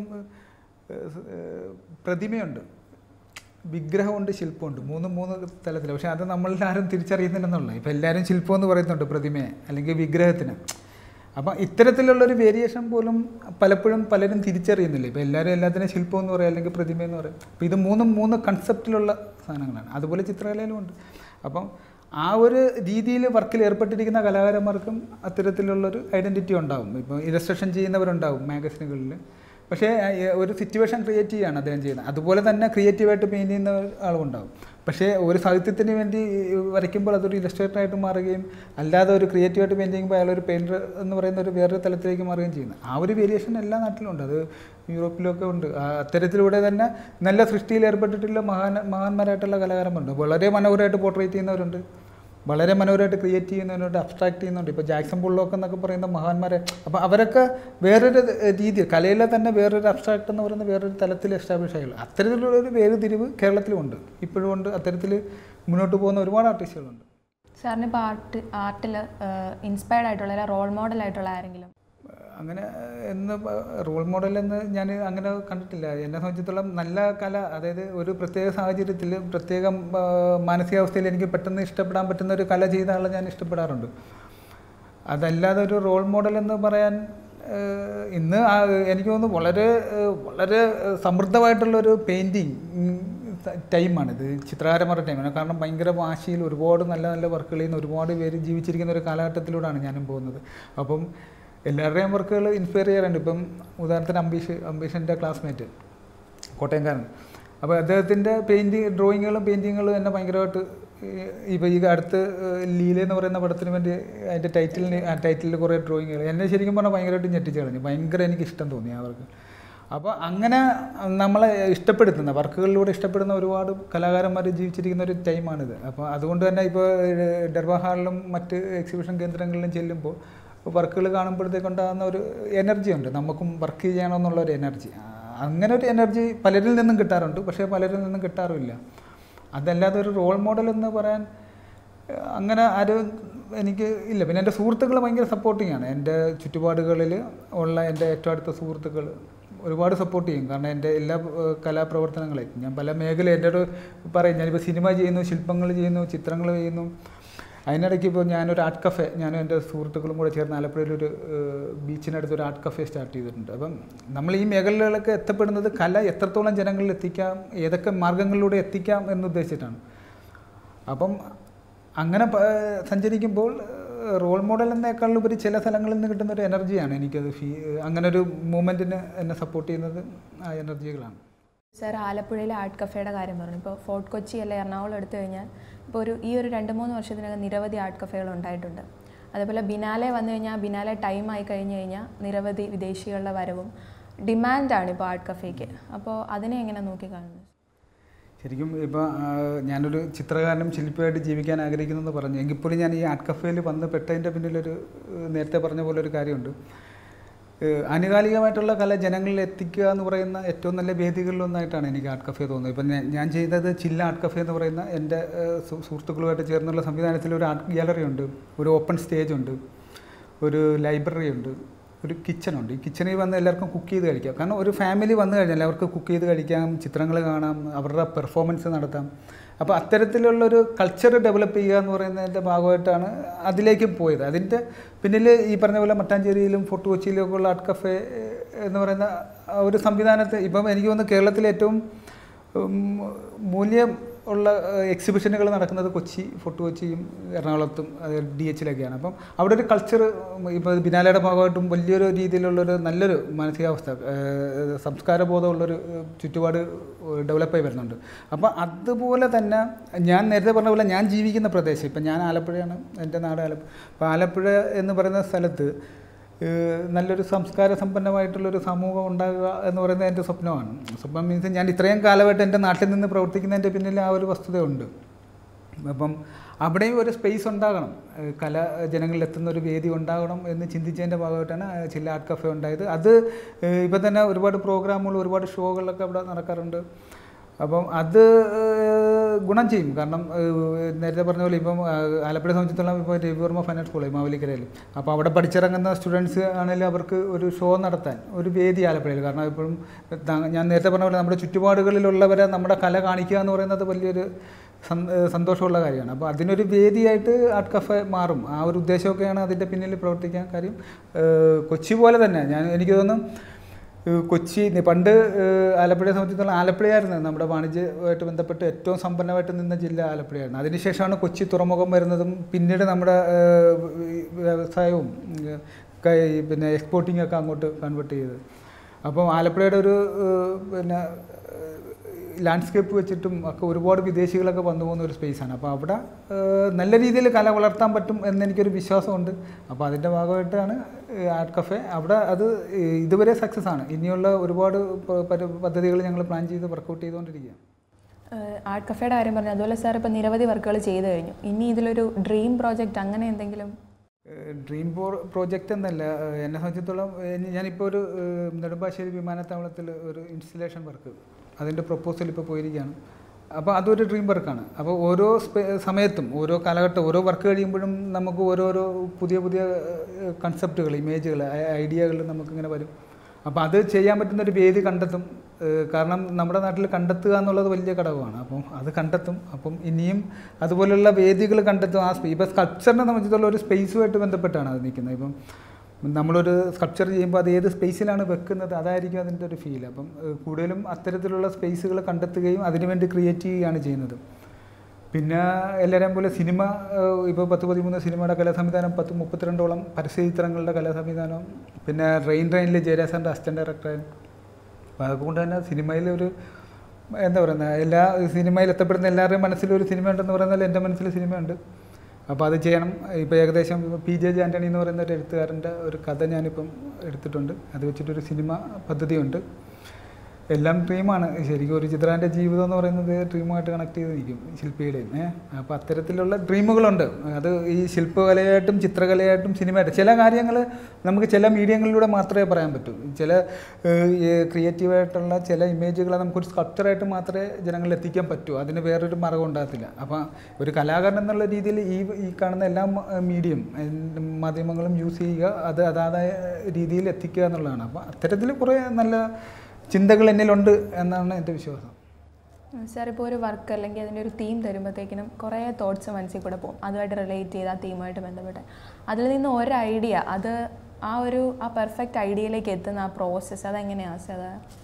ഏഹ് ഏഹ് പ്രതിമയുണ്ട് വിഗ്രഹമുണ്ട് ശില്പമുണ്ട് മൂന്ന് മൂന്ന് തലത്തിൽ പക്ഷേ അത് നമ്മളിൽ ആരും തിരിച്ചറിയുന്നില്ലെന്നുള്ള ഇപ്പോൾ എല്ലാവരും ശില്പം എന്ന് പറയുന്നുണ്ട് പ്രതിമയെ അല്ലെങ്കിൽ വിഗ്രഹത്തിന് അപ്പം ഇത്തരത്തിലുള്ളൊരു വേരിയേഷൻ പോലും പലപ്പോഴും പലരും തിരിച്ചറിയുന്നില്ല ഇപ്പോൾ എല്ലാവരും എല്ലാത്തിനും ശില്പം എന്ന് പറയും അല്ലെങ്കിൽ പ്രതിമ എന്ന് പറയും അപ്പോൾ ഇത് മൂന്നും മൂന്ന് കൺസെപ്റ്റിലുള്ള സാധനങ്ങളാണ് അതുപോലെ ചിത്രകലയിലും ഉണ്ട് അപ്പം ആ ഒരു രീതിയിൽ വർക്കിൽ ഏർപ്പെട്ടിരിക്കുന്ന കലാകാരന്മാർക്കും അത്തരത്തിലുള്ളൊരു ഐഡൻറ്റിറ്റി ഉണ്ടാവും ഇപ്പോൾ ഇലസ്ട്രേഷൻ ചെയ്യുന്നവരുണ്ടാവും മാഗസിനുകളിൽ പക്ഷേ ഏഹ്, ഒരു സിറ്റുവേഷൻ ക്രിയേറ്റ് ചെയ്യുകയാണ് അദ്ദേഹം ചെയ്യുന്നത് അതുപോലെ തന്നെ ക്രിയേറ്റീവായിട്ട് പെയിൻറ്റ് ചെയ്യുന്ന ആളുണ്ടാവും പക്ഷേ ഒരു സാഹിത്യത്തിന് വേണ്ടി വരയ്ക്കുമ്പോൾ അതൊരു ഇലസ്ട്രേറ്ററായിട്ട് മാറുകയും അല്ലാതെ ഒരു ക്രിയേറ്റീവായിട്ട് പെയിൻറ്റ് ചെയ്യുമ്പോൾ അയാൾ ഒരു പെയിൻറ്റർ എന്ന് പറയുന്ന ഒരു വേറൊരു തലത്തിലേക്ക് മാറുകയും ചെയ്യുന്നത് ആ ഒരു വേരിയേഷൻ എല്ലാ നാട്ടിലുണ്ട് അത് യൂറോപ്പിലൊക്കെ ഉണ്ട് ആ അത്തരത്തിലൂടെ തന്നെ നല്ല സൃഷ്ടിയിൽ ഏർപ്പെട്ടിട്ടുള്ള മഹാൻ മഹാന്മാരായിട്ടുള്ള കലാകാരന്മാരുണ്ട് വളരെ മനോഹരമായിട്ട് പോർട്രേറ്റ് ചെയ്യുന്നവരുണ്ട് വളരെ മനോഹരമായിട്ട് ക്രിയേറ്റ് ചെയ്യുന്നവരുണ്ട് അബ്സ്ട്രാക്ട് ചെയ്യുന്നുണ്ട് ഇപ്പോൾ ജാക്സൺ പുള്ളോക്ക് എന്നൊക്കെ പറയുന്ന മഹാന്മാരെ അപ്പോൾ അവരൊക്കെ വേറൊരു രീതി കലയിലെ തന്നെ വേറൊരു അബ്സ്ട്രാക്ട് എന്ന് പറയുന്ന വേറൊരു തലത്തിൽ എസ്റ്റാബ്ലിഷ് ആയുള്ളൂ അത്തരത്തിലുള്ള ഒരു വേർതിരിവ് കേരളത്തിലുമുണ്ട് ഇപ്പോഴും ഉണ്ട് അത്തരത്തിൽ മുന്നോട്ട് പോകുന്ന ഒരുപാട് ആർട്ടിസ്റ്റുകളുണ്ട് സാറിന് ഇപ്പോൾ ആർട്ട് ആർട്ടിൽ ഇൻസ്പയർഡ് ആയിട്ടുള്ള അല്ലെങ്കിൽ റോൾ മോഡൽ ആയിട്ടുള്ള ആരെങ്കിലും അങ്ങനെ എന്ന് റോൾ മോഡൽ എന്ന് ഞാൻ അങ്ങനെ കണ്ടിട്ടില്ല എന്നെ സംബന്ധിച്ചിടത്തോളം നല്ല കല അതായത് ഒരു പ്രത്യേക സാഹചര്യത്തിൽ പ്രത്യേക ആ, മാനസികാവസ്ഥയിൽ എനിക്ക് പെട്ടെന്ന് ഇഷ്ടപ്പെടാൻ പറ്റുന്ന ഒരു കല ചെയ്ത ആളെ ഞാൻ ഇഷ്ടപ്പെടാറുണ്ട് അതല്ലാതെ ഒരു റോൾ മോഡൽ എന്ന് പറയാൻ ഏഹ്, ഇന്ന് ആ എനിക്ക് തോന്നുന്നു വളരെ ഏഹ്, വളരെ ഏഹ്, സമൃദ്ധമായിട്ടുള്ളൊരു പെയിൻറ്റിങ് ടൈമാണിത് ചിത്രകാരന്മാരുടെ ടൈമാണ് കാരണം ഭയങ്കര വാശിയിൽ ഒരുപാട് നല്ല നല്ല വർക്കുകൾ ചെയ്യുന്ന ഒരുപാട് പേര് ജീവിച്ചിരിക്കുന്ന ഒരു കാലഘട്ടത്തിലൂടെയാണ് ഞാനും പോകുന്നത് അപ്പം എല്ലാവരുടെയും വർക്കുകൾ ഇൻസ്പയർ ചെയ്യാറുണ്ട് ഇപ്പം ഉദാഹരണത്തിന് അംബീഷ് അംബീഷൻ്റെ ക്ലാസ്മേറ്റ് കോട്ടയംകാരൻ അപ്പോൾ അദ്ദേഹത്തിൻ്റെ പെയിൻറ്റിങ് ഡ്രോയിങ്ങുകളും പെയിൻറ്റിങ്ങുകളും എന്നെ ഭയങ്കരമായിട്ട് ഇപ്പോൾ ഈ അടുത്ത് ലീല എന്ന് പറയുന്ന പടത്തിന് വേണ്ടി അതിൻ്റെ ടൈറ്റിലിന് ആ ടൈറ്റിലിൽ കുറേ ഡ്രോയിങ്ങുകൾ എന്നെ ശരിക്കും പറഞ്ഞാൽ ഭയങ്കരമായിട്ട് ഞെട്ടിച്ച് കളഞ്ഞു ഭയങ്കര എനിക്ക് ഇഷ്ടം തോന്നി അവർക്ക് അപ്പോൾ അങ്ങനെ നമ്മളെ ഇഷ്ടപ്പെടുത്തുന്ന വർക്കുകളിലൂടെ ഇഷ്ടപ്പെടുന്ന ഒരുപാട് കലാകാരന്മാർ ജീവിച്ചിരിക്കുന്ന ഒരു ടൈമാണിത് അപ്പോൾ അതുകൊണ്ട് തന്നെ ഇപ്പോൾ ഡെർബ ഹാളിലും മറ്റ് എക്സിബിഷൻ കേന്ദ്രങ്ങളിലും ചെല്ലുമ്പോൾ വർക്കുകൾ കാണുമ്പോഴത്തേക്കുണ്ടാകുന്ന ഒരു എനർജി ഉണ്ട് നമുക്കും വർക്ക് ചെയ്യണമെന്നുള്ള ഒരു എനർജി അങ്ങനെ ഒരു എനർജി പലരിൽ നിന്നും കിട്ടാറുണ്ട് പക്ഷേ പലരിൽ നിന്നും കിട്ടാറുമില്ല അതല്ലാതെ ഒരു റോൾ മോഡൽ എന്ന് പറയാൻ ഏഹ്, അങ്ങനെ ആരും എനിക്ക് ഇല്ല പിന്നെ എൻ്റെ സുഹൃത്തുക്കൾ ഭയങ്കര സപ്പോർട്ടിങ് ആണ് എൻ്റെ ചുറ്റുപാടുകളിൽ ഉള്ള എൻ്റെ ഏറ്റവും അടുത്ത സുഹൃത്തുക്കൾ ഒരുപാട് സപ്പോർട്ട് ചെയ്യും കാരണം എൻ്റെ എല്ലാ ഏഹ്, കലാപ്രവർത്തനങ്ങളെയും ഞാൻ പല മേഖല എൻ്റെ ഒരു പറയും ഞാനിപ്പോൾ സിനിമ ചെയ്യുന്നു ശില്പങ്ങൾ ചെയ്യുന്നു ചിത്രങ്ങൾ ചെയ്യുന്നു അതിനിടയ്ക്ക് ഇപ്പോൾ ഞാനൊരു ആർട്ട് കഫേ ഞാനും എൻ്റെ സുഹൃത്തുക്കളും കൂടെ ചേർന്ന് ആലപ്പുഴയിൽ ഒരു ഏഹ്, ബീച്ചിനടുത്ത് ഒരു ആർട്ട് കഫേ സ്റ്റാർട്ട് ചെയ്തിട്ടുണ്ട് അപ്പം നമ്മൾ ഈ മേഖലകളിലൊക്കെ എത്തപ്പെടുന്നത് കല എത്രത്തോളം ജനങ്ങളിൽ എത്തിക്കാം ഏതൊക്കെ മാർഗങ്ങളിലൂടെ എത്തിക്കാം എന്നുദ്ദേശിച്ചിട്ടാണ് അപ്പം അങ്ങനെ പ- സഞ്ചരിക്കുമ്പോൾ റോൾ മോഡൽ എന്നേക്കാളുപരി ചില സ്ഥലങ്ങളിൽ നിന്ന് കിട്ടുന്ന ഒരു എനർജിയാണ് എനിക്കത് ഫീ അങ്ങനെ ഒരു മൂമെൻറ്റിന് എന്നെ സപ്പോർട്ട് ചെയ്യുന്നത് ആ എനർജികളാണ് സാർ ആലപ്പുഴയിലെ ആർട്ട് കഫേയുടെ കാര്യം പറഞ്ഞു ഇപ്പോൾ ഫോർട്ട് കൊച്ചി അല്ലെ എറണാകുളം എടുത്തു കഴിഞ്ഞാൽ ഇപ്പോൾ ഒരു ഈ ഒരു രണ്ട് മൂന്ന് വർഷത്തിനകം നിരവധി ആർട്ട് കഫേകൾ ഉണ്ടായിട്ടുണ്ട് അതേപോലെ ബിനാലെ വന്നു കഴിഞ്ഞാൽ ബിനാലെ ടൈം ആയി കഴിഞ്ഞ് കഴിഞ്ഞാൽ നിരവധി വിദേശികളുടെ വരവും ഡിമാൻഡാണ് ഇപ്പോൾ ആർട്ട് കഫേക്ക് അപ്പോൾ അതിനെ എങ്ങനെ നോക്കിക്കാണുന്നത് ശരിക്കും ഇപ്പോൾ ഞാനൊരു ചിത്രകാരനും ശില്പിയായിട്ട് ജീവിക്കാൻ ആഗ്രഹിക്കുന്നെന്ന് പറഞ്ഞു എങ്കിൽ പോലും ഞാൻ ഈ ആർട്ട് കഫേയിൽ വന്ന് പെട്ടതിൻ്റെ പിന്നിലൊരു ഏഹ്, നേരത്തെ പറഞ്ഞ പോലെ ഒരു കാര്യമുണ്ട് ഏഹ്, ആനുകാലികമായിട്ടുള്ള കല ജനങ്ങളിൽ എത്തിക്കുക എന്ന് പറയുന്ന ഏറ്റവും നല്ല വേദികളിലൊന്നായിട്ടാണ് എനിക്ക് ആർട്ട് കഫേ തോന്നുന്നത് ഇപ്പം ഞാൻ- ഞാൻ ചെയ്തത് ചില്ല ആർട്ട് കഫേ എന്ന് പറയുന്ന എൻ്റെ ഏഹ്, സു- സുഹൃത്തുക്കളുമായിട്ട് ചേർന്നുള്ള സംവിധാനത്തിൽ ഒരു ആർട്ട് ഗാലറി ഉണ്ട് ഒരു ഓപ്പൺ സ്റ്റേജ് ഉണ്ട് ഒരു ലൈബ്രറി ഉണ്ട് ഒരു കിച്ചണുണ്ട് ഈ കിച്ചണിൽ വന്ന് എല്ലാവർക്കും കുക്ക് ചെയ്ത് കഴിക്കാം കാരണം ഒരു ഫാമിലി വന്നു കഴിഞ്ഞാൽ അവർക്ക് കുക്ക് ചെയ്ത് കഴിക്കാം ചിത്രങ്ങൾ കാണാം അവരുടെ പെർഫോമൻസ് നടത്താം അപ്പോൾ അത്തരത്തിലുള്ളൊരു കൾച്ചർ ഡെവലപ്പ് ചെയ്യുക എന്ന് പറയുന്നതിൻ്റെ ഭാഗമായിട്ടാണ് അതിലേക്ക് പോയത് അതിൻ്റെ പിന്നിൽ ഈ പറഞ്ഞ പോലെ മട്ടാഞ്ചേരിയിലും ഫോർട്ട് കൊച്ചിയിലും ഒക്കെ ഉള്ള ആർട്ട് കഫേ എന്ന് പറയുന്ന ആ ഒരു സംവിധാനത്തെ ഇപ്പം എനിക്ക് തോന്നുന്നു കേരളത്തിലെ ഏറ്റവും ഉം, മൂല്യം ഉള്ള എക്സിബിഷനുകൾ നടക്കുന്നത് കൊച്ചി ഫോർട്ട് കൊച്ചിയും എറണാകുളത്തും ഡി എച്ചിലൊക്കെയാണ് അപ്പം അവിടെ ഒരു കൾച്ചർ ഇപ്പോൾ ബിനാലയുടെ ഭാഗമായിട്ടും വലിയൊരു രീതിയിലുള്ളൊരു നല്ലൊരു മാനസികാവസ്ഥ ഏഹ്, സംസ്കാരബോധമുള്ളൊരു ഏഹ്, ചുറ്റുപാട് ഡെവലപ്പായി വരുന്നുണ്ട് അപ്പോൾ അതുപോലെ തന്നെ ഞാൻ നേരത്തെ പറഞ്ഞ പോലെ ഞാൻ ജീവിക്കുന്ന പ്രദേശം ഇപ്പം ഞാൻ ആലപ്പുഴയാണ് എൻ്റെ നാട് ആലപ്പുഴ അപ്പോൾ ആലപ്പുഴ എന്ന് പറയുന്ന സ്ഥലത്ത് ഏഹ് നല്ലൊരു സംസ്കാര സമ്പന്നമായിട്ടുള്ളൊരു സമൂഹം ഉണ്ടാകുക എന്ന് പറയുന്നത് എൻ്റെ സ്വപ്നമാണ് സ്വപ്നം മീൻസ് ഞാൻ ഇത്രയും കാലമായിട്ട് എൻ്റെ നാട്ടിൽ നിന്ന് പ്രവർത്തിക്കുന്നതിൻ്റെ പിന്നിൽ ആ ഒരു വസ്തുതയുണ്ട് അപ്പം അവിടെയും ഒരു സ്പേസ് ഉണ്ടാകണം ഏഹ് കല ജനങ്ങളിൽ എത്തുന്ന ഒരു വേദി ഉണ്ടാകണം എന്ന് ചിന്തിച്ചതിൻ്റെ ഭാഗമായിട്ടാണ് ആ ചില ആർട്ട് കഫേ ഉണ്ടായത് അത് ഏഹ് ഇപ്പം തന്നെ ഒരുപാട് പ്രോഗ്രാമുകൾ ഒരുപാട് ഷോകളൊക്കെ അവിടെ നടക്കാറുണ്ട് അപ്പം അത് ഏഹ് ഗുണം ചെയ്യും കാരണം ഏഹ് നേരത്തെ പറഞ്ഞ പോലെ ഇപ്പം ആഹ് ആലപ്പുഴ സംബന്ധിച്ചിടത്തോളം ഇപ്പോൾ രവിവർമ്മ ഫൈനാൻസ് സ്കൂളായി മാവേലിക്കരയിൽ അപ്പോൾ അവിടെ പഠിച്ചിറങ്ങുന്ന സ്റ്റുഡൻസ് ആണെങ്കിലും അവർക്ക് ഒരു ഷോ നടത്താൻ ഒരു വേദി ആലപ്പുഴയിൽ കാരണം ഇപ്പോഴും താ- ഞാൻ നേരത്തെ പറഞ്ഞ പോലെ നമ്മുടെ ചുറ്റുപാടുകളിലുള്ളവരെ നമ്മുടെ കല കാണിക്കുക എന്ന് പറയുന്നത് വലിയൊരു സന്- ഏഹ് സന്തോഷമുള്ള കാര്യമാണ് അപ്പോൾ അതിനൊരു വേദിയായിട്ട് ആർട്ട് കഫേ മാറും ആ ഒരു ഉദ്ദേശമൊക്കെയാണ് അതിൻ്റെ പിന്നിൽ പ്രവർത്തിക്കാൻ കാര്യം ഏഹ് കൊച്ചി പോലെ തന്നെ ഞാൻ എനിക്ക് തോന്നുന്നു ഏഹ് കൊച്ചി നി- പണ്ട് ഏഹ് ആലപ്പുഴയെ സംബന്ധിച്ചിടത്തോളം ആലപ്പുഴയായിരുന്നു നമ്മുടെ വാണിജ്യമായിട്ട് ബന്ധപ്പെട്ട് ഏറ്റവും സമ്പന്നമായിട്ട് നിന്ന ജില്ല ആലപ്പുഴയായിരുന്നു അതിനുശേഷമാണ് കൊച്ചി തുറമുഖം വരുന്നതും പിന്നീട് നമ്മുടെ ഏഹ് വ്യവസായവും ഏഹ് കൈ- പിന്നെ എക്സ്പോർട്ടിംഗ് ഒക്കെ അങ്ങോട്ട് കൺവേർട്ട് ചെയ്തത് അപ്പം ആലപ്പുഴയുടെ ഒരു ഏഹ് പിന്നെ ലാൻഡ്സ്കേപ്പ് വെച്ചിട്ടും ഒക്കെ ഒരുപാട് വിദേശികളൊക്കെ വന്നു പോകുന്ന ഒരു സ്പേസാണ് അപ്പോൾ അവിടെ ഏഹ്, നല്ല രീതിയിൽ കല വളർത്താൻ പറ്റും എന്നെനിക്കൊരു വിശ്വാസമുണ്ട് അപ്പോൾ അതിൻ്റെ ഭാഗമായിട്ടാണ് ആർട്ട് കഫേ അവിടെ അത് ഏഹ്, ഇതുവരെ സക്സസ് ആണ് ഇനിയുള്ള ഒരുപാട് പ- പരി- പദ്ധതികൾ ഞങ്ങൾ പ്ലാൻ ചെയ്ത് വർക്കൗട്ട് ചെയ്തുകൊണ്ടിരിക്കുകയാണ് ആർട്ട് കഫേയുടെ കാര്യം പറഞ്ഞു അതുപോലെ സാർ ഇപ്പോൾ നിരവധി വർക്കുകൾ ചെയ്തു കഴിഞ്ഞു ഇനി ഇതിലൊരു ഡ്രീം പ്രോജക്റ്റ് അങ്ങനെ എന്തെങ്കിലും ഡ്രീം പോ പ്രോജക്റ്റ് എന്നല്ല ഏഹ്, എന്നെ സംബന്ധിച്ചിടത്തോളം ഏഹ്, ഞാനിപ്പോൾ ഒരു ഏഹ്, നെടുമ്പാശ്ശേരി വിമാനത്താവളത്തിൽ ഒരു ഇൻസ്റ്റലേഷൻ വർക്ക് അതിൻ്റെ പ്രപ്പോസൽ ഇപ്പോൾ പോയിരിക്കുകയാണ് അപ്പോൾ അതൊരു ഡ്രീം വർക്കാണ് അപ്പോൾ ഓരോ സ്പെ- സമയത്തും ഓരോ കാലഘട്ടം ഓരോ വർക്ക് കഴിയുമ്പോഴും നമുക്ക് ഓരോരോ പുതിയ പുതിയ കൺസെപ്റ്റുകൾ ഇമേജുകൾ ഐഡിയകൾ നമുക്കിങ്ങനെ വരും അപ്പോൾ അത് ചെയ്യാൻ പറ്റുന്ന ഒരു വേദി കണ്ടെത്തും ഏഹ് കാരണം നമ്മുടെ നാട്ടിൽ കണ്ടെത്തുക എന്നുള്ളത് വലിയ ഘടകമാണ് അപ്പം അത് കണ്ടെത്തും അപ്പം ഇനിയും അതുപോലുള്ള വേദികൾ കണ്ടെത്തും ആ സ്പേ ഇപ്പോൾ സ്കൾപ്ചറിനെ സംബന്ധിച്ചിടത്തോളം ഒരു സ്പേസുമായിട്ട് ബന്ധപ്പെട്ടാണ് അത് നിൽക്കുന്നത് ഇപ്പം നമ്മളൊരു സ്കൾപ്ചർ ചെയ്യുമ്പോൾ അത് ഏത് സ്പേസിലാണ് വെക്കുന്നത് അതായിരിക്കും അതിൻ്റെ ഒരു ഫീൽ അപ്പം ഏഹ് കൂടുതലും അത്തരത്തിലുള്ള സ്പേസുകൾ കണ്ടെത്തുകയും അതിനുവേണ്ടി ക്രിയേറ്റ് ചെയ്യുകയാണ് ചെയ്യുന്നത് പിന്നെ എല്ലാവരെയും പോലെ സിനിമ ഇപ്പോൾ പത്ത് പതിമൂന്ന് സിനിമയുടെ കലാസംവിധാനം പത്ത് മുപ്പത്തിരണ്ടോളം പരസ്യചിത്രങ്ങളുടെ കലാസംവിധാനം പിന്നെ റെയിൻ റെയിനിൽ ജയരാജാൻ്റെ അസിസ്റ്റൻ്റ് ഡയറക്ടറായിരുന്നു അപ്പോൾ അതുകൊണ്ട് തന്നെ സിനിമയിൽ ഒരു എന്താ പറയുന്നത് എല്ലാ സിനിമയിൽ എത്തപ്പെടുന്ന എല്ലാവരുടെയും മനസ്സിലൊരു സിനിമ ഉണ്ടെന്ന് പറയുന്നത് എൻ്റെ മനസ്സിൽ സിനിമയുണ്ട് അപ്പോൾ അത് ചെയ്യണം ഇപ്പോൾ ഏകദേശം പി ജെ ജെ ആൻ്റണി എന്ന് പറയുന്ന ഒരു എഴുത്തുകാരൻ്റെ ഒരു കഥ ഞാനിപ്പം എടുത്തിട്ടുണ്ട് അത് വെച്ചിട്ടൊരു സിനിമ പദ്ധതിയുണ്ട് എല്ലാം ഡ്രീമാണ് ശരിക്കും ഒരു ചിത്രാൻ്റെ ജീവിതം എന്ന് പറയുന്നത് ഡ്രീമുമായിട്ട് കണക്ട് ചെയ്ത് നിൽക്കും ശില്പിയുടെയും ഏഹ് അപ്പോൾ അത്തരത്തിലുള്ള ഡ്രീമുകളുണ്ട് അത് ഈ ശില്പകലയായിട്ടും ചിത്രകലയായിട്ടും സിനിമയായിട്ടും ചില കാര്യങ്ങൾ നമുക്ക് ചില മീഡിയങ്ങളിലൂടെ മാത്രമേ പറയാൻ പറ്റൂ ചില ക്രിയേറ്റീവായിട്ടുള്ള ചില ഇമേജുകളെ നമുക്കൊരു സ്കൾപ്ചറായിട്ട് മാത്രമേ ജനങ്ങളിൽ എത്തിക്കാൻ പറ്റൂ അതിന് വേറൊരു മറകം ഉണ്ടാകത്തില്ല അപ്പോൾ ഒരു കലാകാരൻ എന്നുള്ള രീതിയിൽ ഈ ഈ കാണുന്ന എല്ലാ മീഡിയം മാധ്യമങ്ങളും യൂസ് ചെയ്യുക അത് അതാതായ രീതിയിൽ എത്തിക്കുക എന്നുള്ളതാണ് അപ്പോൾ അത്തരത്തിൽ കുറേ നല്ല ചിന്തകൾ എന്നിലുണ്ട് എന്നാണ് എൻ്റെ വിശ്വാസം സാർ ഇപ്പോൾ ഒരു വർക്ക് അല്ലെങ്കിൽ അതിൻ്റെ ഒരു തീം തരുമ്പോഴത്തേക്കിനും കുറേ തോട്ട്സ് മനസ്സിൽ കൂടെ പോകും അതുമായിട്ട് റിലേറ്റ് ചെയ്ത് ആ തീമായിട്ട് ബന്ധപ്പെട്ട് അതിൽ നിന്ന് ഒരു ഐഡിയ അത് ആ ഒരു ആ പെർഫെക്റ്റ് ഐഡിയയിലേക്ക് എത്തുന്ന ആ പ്രോസസ്സ് അതെങ്ങനെയാണ് സാർ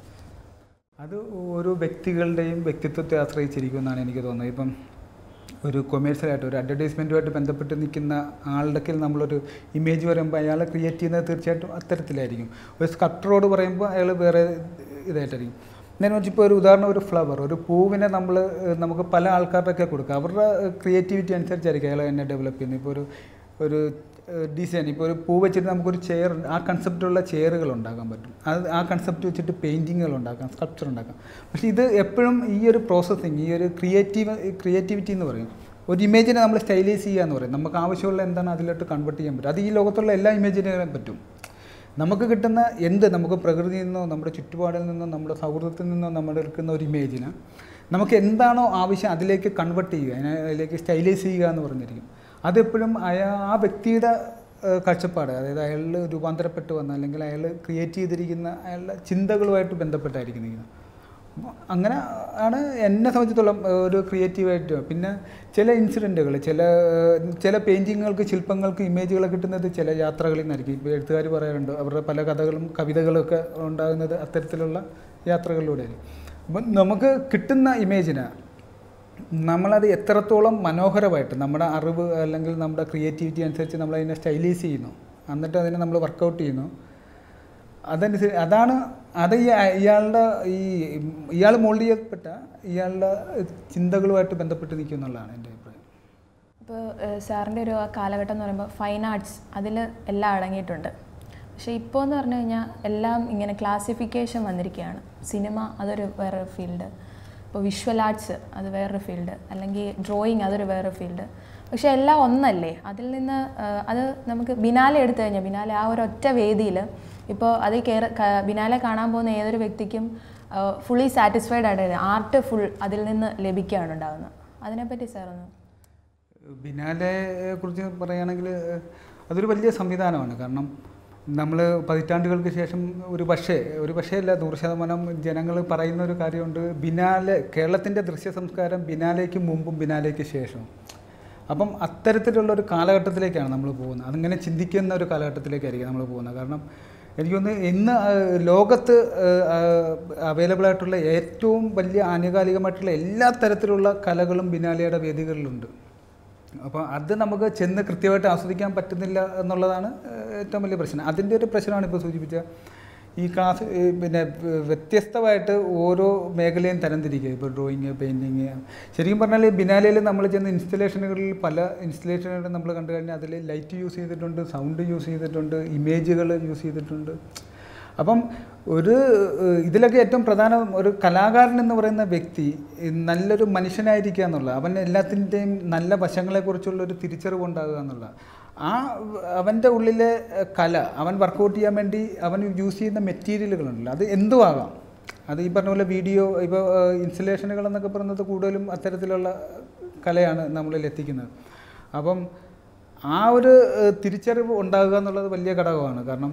അത് ഓരോ വ്യക്തികളുടെയും വ്യക്തിത്വത്തെ ആശ്രയിച്ചിരിക്കുമെന്നാണ് എനിക്ക് തോന്നുന്നത് ഇപ്പം ഒരു കൊമേഴ്സ്യലായിട്ട് ഒരു അഡ്വർടൈസ്മെൻറ്റുമായിട്ട് ബന്ധപ്പെട്ട് നിൽക്കുന്ന ആളുടെ കയ്യിൽ നമ്മളൊരു ഇമേജ് പറയുമ്പോൾ അയാളെ ക്രിയേറ്റ് ചെയ്യുന്നത് തീർച്ചയായിട്ടും അത്തരത്തിലായിരിക്കും ഒരു സ്കൾപ്റ്ററോട് പറയുമ്പോൾ അയാൾ വേറെ ഇതായിട്ടായിരിക്കും ഞാൻ വെച്ചിപ്പോൾ ഒരു ഉദാഹരണം ഒരു ഫ്ലവർ ഒരു പൂവിനെ നമ്മൾ നമുക്ക് പല ആൾക്കാരുടെയൊക്കെ കൊടുക്കുക അവരുടെ ക്രിയേറ്റിവിറ്റി അനുസരിച്ചായിരിക്കും അയാൾ എന്നെ ഡെവലപ്പ് ചെയ്യുന്നത് ഇപ്പോൾ ഒരു ഒരു ഡിസൈൻ ഇപ്പോൾ ഒരു പൂ വെച്ചിട്ട് നമുക്കൊരു ചെയർ ആ കൺസെപ്റ്റുള്ള ചെയറുകൾ ഉണ്ടാക്കാൻ പറ്റും അത് ആ കൺസെപ്റ്റ് വെച്ചിട്ട് പെയിൻറ്റിങ്ങുകൾ ഉണ്ടാക്കാം സ്കൾപ്ചർ ഉണ്ടാക്കാം പക്ഷേ ഇത് എപ്പോഴും ഈ ഒരു പ്രോസസ്സിങ് ഈ ഒരു ക്രിയേറ്റീവ് ക്രിയേറ്റിവിറ്റി എന്ന് പറയും ഒരു ഇമേജിനെ നമ്മൾ സ്റ്റൈലൈസ് ചെയ്യുക എന്ന് പറയും നമുക്ക് ആവശ്യമുള്ള എന്താണ് അതിലോട്ട് കൺവേർട്ട് ചെയ്യാൻ പറ്റും അത് ഈ ലോകത്തുള്ള എല്ലാ ഇമേജിനും പറ്റും നമുക്ക് കിട്ടുന്ന എന്ത് നമുക്ക് പ്രകൃതിയിൽ നിന്നോ നമ്മുടെ ചുറ്റുപാടിൽ നിന്നോ നമ്മുടെ സൗഹൃദത്തിൽ നിന്നോ നമ്മൾ എടുക്കുന്ന ഒരു ഇമേജിന് നമുക്ക് എന്താണോ ആവശ്യം അതിലേക്ക് കൺവേർട്ട് ചെയ്യുക അതിനെ അതിലേക്ക് സ്റ്റൈലൈസ് ചെയ്യുക എന്ന് പറഞ്ഞിരിക്കും അതെപ്പോഴും അയാ ആ വ്യക്തിയുടെ ഏഹ്, കാഴ്ചപ്പാട് അതായത് അയാൾ രൂപാന്തരപ്പെട്ട് വന്ന അല്ലെങ്കിൽ അയാൾ ക്രിയേറ്റ് ചെയ്തിരിക്കുന്ന അയാളുടെ ചിന്തകളുമായിട്ട് ബന്ധപ്പെട്ടായിരിക്കും നിൽക്കുന്നത് അപ്പോൾ അങ്ങനെ ആണ് എന്നെ സംബന്ധിച്ചിടത്തോളം ഏഹ്, ഒരു ക്രിയേറ്റീവായിട്ട് പിന്നെ ചില ഇൻസിഡൻറ്റുകൾ ചില ഏഹ്, ചില പെയിൻറ്റിങ്ങുകൾക്ക് ശില്പങ്ങൾക്ക് ഇമേജുകൾ കിട്ടുന്നത് ചില യാത്രകളിൽ നിന്നായിരിക്കും ഇപ്പോൾ എഴുത്തുകാർ പറയാറുണ്ട് അവരുടെ പല കഥകളും കവിതകളും ഒക്കെ ഉണ്ടാകുന്നത് അത്തരത്തിലുള്ള യാത്രകളിലൂടെയായിരിക്കും അപ്പം നമുക്ക് കിട്ടുന്ന ഇമേജിന് നമ്മളത് എത്രത്തോളം മനോഹരമായിട്ട് നമ്മുടെ അറിവ് അല്ലെങ്കിൽ നമ്മുടെ ക്രിയേറ്റിവിറ്റി അനുസരിച്ച് നമ്മൾ അതിനെ സ്റ്റൈലൈസ് ചെയ്യുന്നു എന്നിട്ട് അതിനെ നമ്മൾ വർക്കൗട്ട് ചെയ്യുന്നു അതനുസരിച്ച് അതാണ് അത് ഈ ഇയാളുടെ ഈ ഇയാൾ മോൾഡ് ചെയ്യപ്പെട്ട ഇയാളുടെ ചിന്തകളുമായിട്ട് ബന്ധപ്പെട്ട് നിൽക്കും എന്നുള്ളതാണ് എൻ്റെ അഭിപ്രായം ഇപ്പോൾ സാറിൻ്റെ ഒരു കാലഘട്ടം എന്ന് പറയുമ്പോൾ ഫൈൻ ആർട്സ് അതിൽ എല്ലാം അടങ്ങിയിട്ടുണ്ട് പക്ഷേ ഇപ്പോൾ എന്ന് പറഞ്ഞു കഴിഞ്ഞാൽ എല്ലാം ഇങ്ങനെ ക്ലാസിഫിക്കേഷൻ വന്നിരിക്കുകയാണ് സിനിമ അതൊരു വേറൊരു ഫീൽഡ് ഇപ്പോൾ വിഷ്വൽ ആർട്സ് അത് വേറൊരു ഫീൽഡ് അല്ലെങ്കിൽ ഡ്രോയിങ് അതൊരു വേറൊരു ഫീൽഡ് പക്ഷേ എല്ലാം ഒന്നല്ലേ അതിൽ നിന്ന് ആ, അത് നമുക്ക് ബിനാലെ എടുത്തു കഴിഞ്ഞാൽ ബിനാലെ ആ ഒരു ഒറ്റ വേദിയിൽ ഇപ്പോൾ അത് കയറി ക- ബിനാലെ കാണാൻ പോകുന്ന ഏതൊരു വ്യക്തിക്കും ഫുള്ളി സാറ്റിസ്ഫൈഡ് ആയിട്ട് ആർട്ട് ഫുൾ അതിൽ നിന്ന് ലഭിക്കുകയാണ് ഉണ്ടാകുന്നത് അതിനെപ്പറ്റി സാർ ഒന്ന് ബിനാലെയെ കുറിച്ച് പറയുകയാണെങ്കിൽ അതൊരു വലിയ സംവിധാനമാണ് കാരണം നമ്മൾ പതിറ്റാണ്ടുകൾക്ക് ശേഷം ഒരു പക്ഷേ ഒരു പക്ഷേ അല്ല നൂറ് ശതമാനം ജനങ്ങൾ പറയുന്ന ഒരു കാര്യമുണ്ട് ബിനാലെ കേരളത്തിൻ്റെ ദൃശ്യ സംസ്കാരം ബിനാലേക്ക് മുമ്പും ബിനാലേക്ക് ശേഷവും അപ്പം അത്തരത്തിലുള്ള ഒരു കാലഘട്ടത്തിലേക്കാണ് നമ്മൾ പോകുന്നത് അതിങ്ങനെ ചിന്തിക്കുന്ന ഒരു കാലഘട്ടത്തിലേക്കായിരിക്കും നമ്മൾ പോകുന്നത് കാരണം എനിക്കൊന്ന് ഇന്ന് ആ, ലോകത്ത് അവൈലബിൾ ആയിട്ടുള്ള ഏറ്റവും വലിയ ആനുകാലികമായിട്ടുള്ള എല്ലാ തരത്തിലുള്ള കലകളും ബിനാലയുടെ വേദികളിലുണ്ട് അപ്പോൾ അത് നമുക്ക് ചെന്ന് കൃത്യമായിട്ട് ആസ്വദിക്കാൻ പറ്റുന്നില്ല എന്നുള്ളതാണ് ഏഹ്, ഏറ്റവും വലിയ പ്രശ്നം അതിൻ്റെ ഒരു പ്രശ്നമാണ് ഇപ്പോൾ സൂചിപ്പിച്ച ഈ ക്ലാസ് ഈ പിന്നെ വ്യ- വ്യത്യസ്തമായിട്ട് ഓരോ മേഖലയും തരംതിരിക്കുക ഇപ്പോൾ ഡ്രോയിങ് പെയിൻറ്റിങ് ശരിക്കും പറഞ്ഞാൽ ഈ ബിനാലയിൽ നമ്മൾ ചെന്ന ഇൻസ്റ്റലേഷനുകളിൽ പല ഇൻസ്റ്റലേഷനുകളും നമ്മൾ കണ്ടു കഴിഞ്ഞാൽ അതിൽ ലൈറ്റ് യൂസ് ചെയ്തിട്ടുണ്ട് സൗണ്ട് യൂസ് ചെയ്തിട്ടുണ്ട് ഇമേജുകൾ യൂസ് ചെയ്തിട്ടുണ്ട് അപ്പം ഒരു ഏഹ്, ഇതിലൊക്കെ ഏറ്റവും പ്രധാനം ഒരു കലാകാരൻ എന്ന് പറയുന്ന വ്യക്തി ഈ നല്ലൊരു മനുഷ്യനായിരിക്കുക എന്നുള്ള അവൻ എല്ലാത്തിൻ്റെയും നല്ല വശങ്ങളെക്കുറിച്ചുള്ള ഒരു തിരിച്ചറിവ് ഉണ്ടാകുക എന്നുള്ള ആ അവൻ്റെ ഉള്ളിലെ ഏഹ്, കല അവൻ വർക്കൗട്ട് ചെയ്യാൻ വേണ്ടി അവൻ യൂസ് ചെയ്യുന്ന മെറ്റീരിയലുകളുണ്ടല്ലോ അത് എന്തും ആകാം അത് ഈ പറഞ്ഞ പോലെ വീഡിയോ ഇപ്പോൾ ഇൻസ്റ്റലേഷനുകൾ എന്നൊക്കെ പറയുന്നത് കൂടുതലും അത്തരത്തിലുള്ള കലയാണ് നമ്മളിൽ എത്തിക്കുന്നത് അപ്പം ആ ഒരു ഏഹ്, തിരിച്ചറിവ് ഉണ്ടാകുക എന്നുള്ളത് വലിയ ഘടകമാണ് കാരണം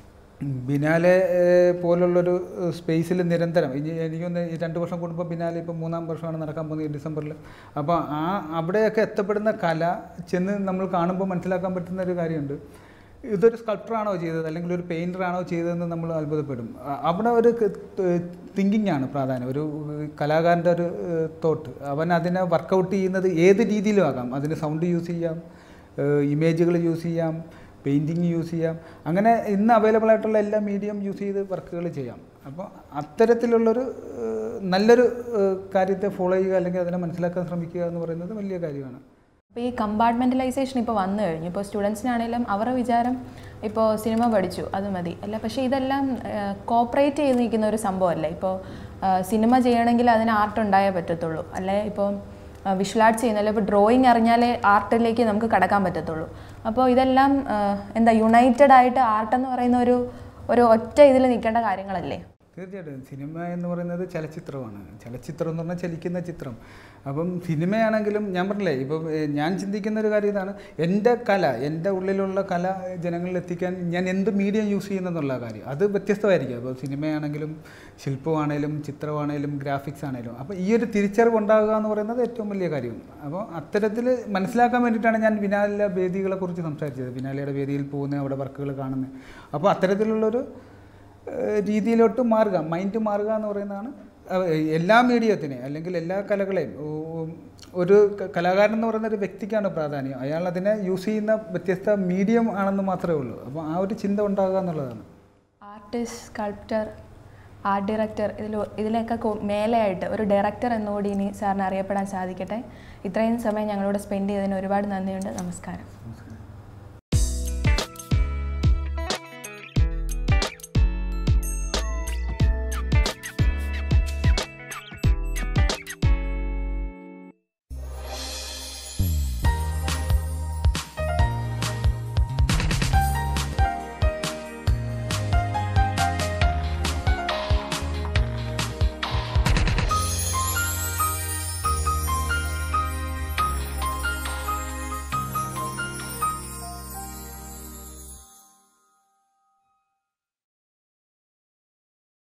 ബിനാലെ ഏഹ്, പോലുള്ളൊരു സ്പേസിൽ നിരന്തരം ഇനി എനിക്കൊന്ന് ഈ രണ്ട് വർഷം കൂടുമ്പോൾ ബിനാലെ ഇപ്പോൾ മൂന്നാം വർഷമാണ് നടക്കാൻ പോകുന്നത് ഈ ഡിസംബറിൽ അപ്പോൾ ആ അവിടെയൊക്കെ എത്തപ്പെടുന്ന കല ചെന്ന് നമ്മൾ കാണുമ്പോൾ മനസ്സിലാക്കാൻ പറ്റുന്ന ഒരു കാര്യമുണ്ട് ഇതൊരു സ്കൾപ്റ്ററാണോ ചെയ്തത് അല്ലെങ്കിൽ ഒരു പെയിൻറ്ററാണോ ചെയ്തതെന്ന് നമ്മൾ അത്ഭുതപ്പെടും അ- അവിടെ ഒരു തിങ്കിങ് ആണ് പ്രാധാന്യം ഒരു കലാകാരൻ്റെ ഒരു തോട്ട് അവൻ അതിനെ വർക്കൗട്ട് ചെയ്യുന്നത് ഏത് രീതിയിലും ആകാം അതിന് സൗണ്ട് യൂസ് ചെയ്യാം ഇമേജുകൾ യൂസ് ചെയ്യാം പെയിൻറ്റിങ് യൂസ് ചെയ്യാം അങ്ങനെ ഇന്ന് അവൈലബിൾ ആയിട്ടുള്ള എല്ലാ മീഡിയം യൂസ് ചെയ്ത് വർക്കുകൾ ചെയ്യാം അപ്പോൾ അത്തരത്തിലുള്ളൊരു ഏഹ്, നല്ലൊരു ഏഹ്, കാര്യത്തെ ഫോളോ ചെയ്യുക അല്ലെങ്കിൽ അതിനെ മനസ്സിലാക്കാൻ ശ്രമിക്കുക എന്ന് പറയുന്നത് വലിയ കാര്യമാണ് അപ്പോൾ ഈ കമ്പാർട്ട്മെൻറ്റലൈസേഷൻ ഇപ്പോൾ വന്നു കഴിഞ്ഞു ഇപ്പോൾ സ്റ്റുഡൻസിനാണെങ്കിലും അവരുടെ വിചാരം ഇപ്പോൾ സിനിമ പഠിച്ചു അത് മതി അല്ല പക്ഷേ ഇതെല്ലാം കോപ്പറേറ്റ് ചെയ്ത് നിൽക്കുന്ന ഒരു സംഭവമല്ലേ ഇപ്പോൾ സിനിമ ചെയ്യണമെങ്കിൽ അതിന് ആർട്ട് ഉണ്ടായേ പറ്റത്തുള്ളൂ അല്ലെ ഇപ്പോൾ വിഷ്വൽ ആർട്സ് ചെയ്യുന്നല്ലോ ഇപ്പോൾ ഡ്രോയിങ് അറിഞ്ഞാലേ ആർട്ടിലേക്ക് നമുക്ക് കടക്കാൻ പറ്റത്തുള്ളൂ അപ്പോൾ ഇതെല്ലാം ആ, എന്താ യുണൈറ്റഡ് ആയിട്ട് ആർട്ട് എന്ന് പറയുന്ന ഒരു ഒരു ഒറ്റ ഇതിൽ നിൽക്കേണ്ട കാര്യങ്ങളല്ലേ തീർച്ചയായിട്ടും സിനിമ എന്ന് പറയുന്നത് ചലച്ചിത്രമാണ് ചലച്ചിത്രം എന്ന് പറഞ്ഞാൽ ചലിക്കുന്ന ചിത്രം അപ്പം സിനിമയാണെങ്കിലും ഞാൻ പറഞ്ഞില്ലേ ഇപ്പം ഏഹ്, ഞാൻ ചിന്തിക്കുന്ന ഒരു കാര്യം ഇതാണ് എൻ്റെ കല എൻ്റെ ഉള്ളിലുള്ള കല ജനങ്ങളിൽ എത്തിക്കാൻ ഞാൻ എന്ത് മീഡിയം യൂസ് ചെയ്യുന്നെന്നുള്ള കാര്യം അത് വ്യത്യസ്തമായിരിക്കും അപ്പോൾ സിനിമയാണെങ്കിലും ശില്പമാണേലും ചിത്രമാണേലും ഗ്രാഫിക്സ് ആണേലും അപ്പോൾ ഈ ഒരു തിരിച്ചറിവ് ഉണ്ടാകുക എന്ന് പറയുന്നത് ഏറ്റവും വലിയ കാര്യം അപ്പോൾ അത്തരത്തിൽ മനസ്സിലാക്കാൻ വേണ്ടിയിട്ടാണ് ഞാൻ വിനാലിലെ വേദികളെ കുറിച്ച് സംസാരിച്ചത് വിനാലയുടെ വേദിയിൽ പോകുന്നത് അവിടെ വർക്കുകൾ കാണുന്നത് അപ്പോൾ അത്തരത്തിലുള്ളൊരു ഏഹ് രീതിയിലോട്ട് മാറുക മൈൻഡ് മാറുക എന്ന് പറയുന്നതാണ് അഹ് എല്ലാ മീഡിയത്തിനെ അല്ലെങ്കിൽ എല്ലാ കലകളെയും ഉം, ഒരു ക- കലാകാരൻ എന്ന് പറയുന്ന ഒരു വ്യക്തിക്കാണ് പ്രാധാന്യം അയാൾ അതിനെ യൂസ് ചെയ്യുന്ന വ്യത്യസ്ത മീഡിയം ആണെന്ന് മാത്രമേ ഉള്ളൂ അപ്പോൾ ആ ഒരു ചിന്ത ഉണ്ടാകുക എന്നുള്ളതാണ് ആർട്ടിസ്റ്റ് സ്കൾപ്റ്റർ ആർട്ട് ഡയറക്ടർ ഇതിൽ ഇതിലൊക്കെ കോ- മേലെയായിട്ട് ഒരു ഡയറക്ടർ എന്നുകൂടി ഇനി സാറിന് അറിയപ്പെടാൻ സാധിക്കട്ടെ ഇത്രയും സമയം ഞങ്ങളോട് സ്പെൻഡ് ചെയ്തതിന് ഒരുപാട് നന്ദിയുണ്ട് നമസ്കാരം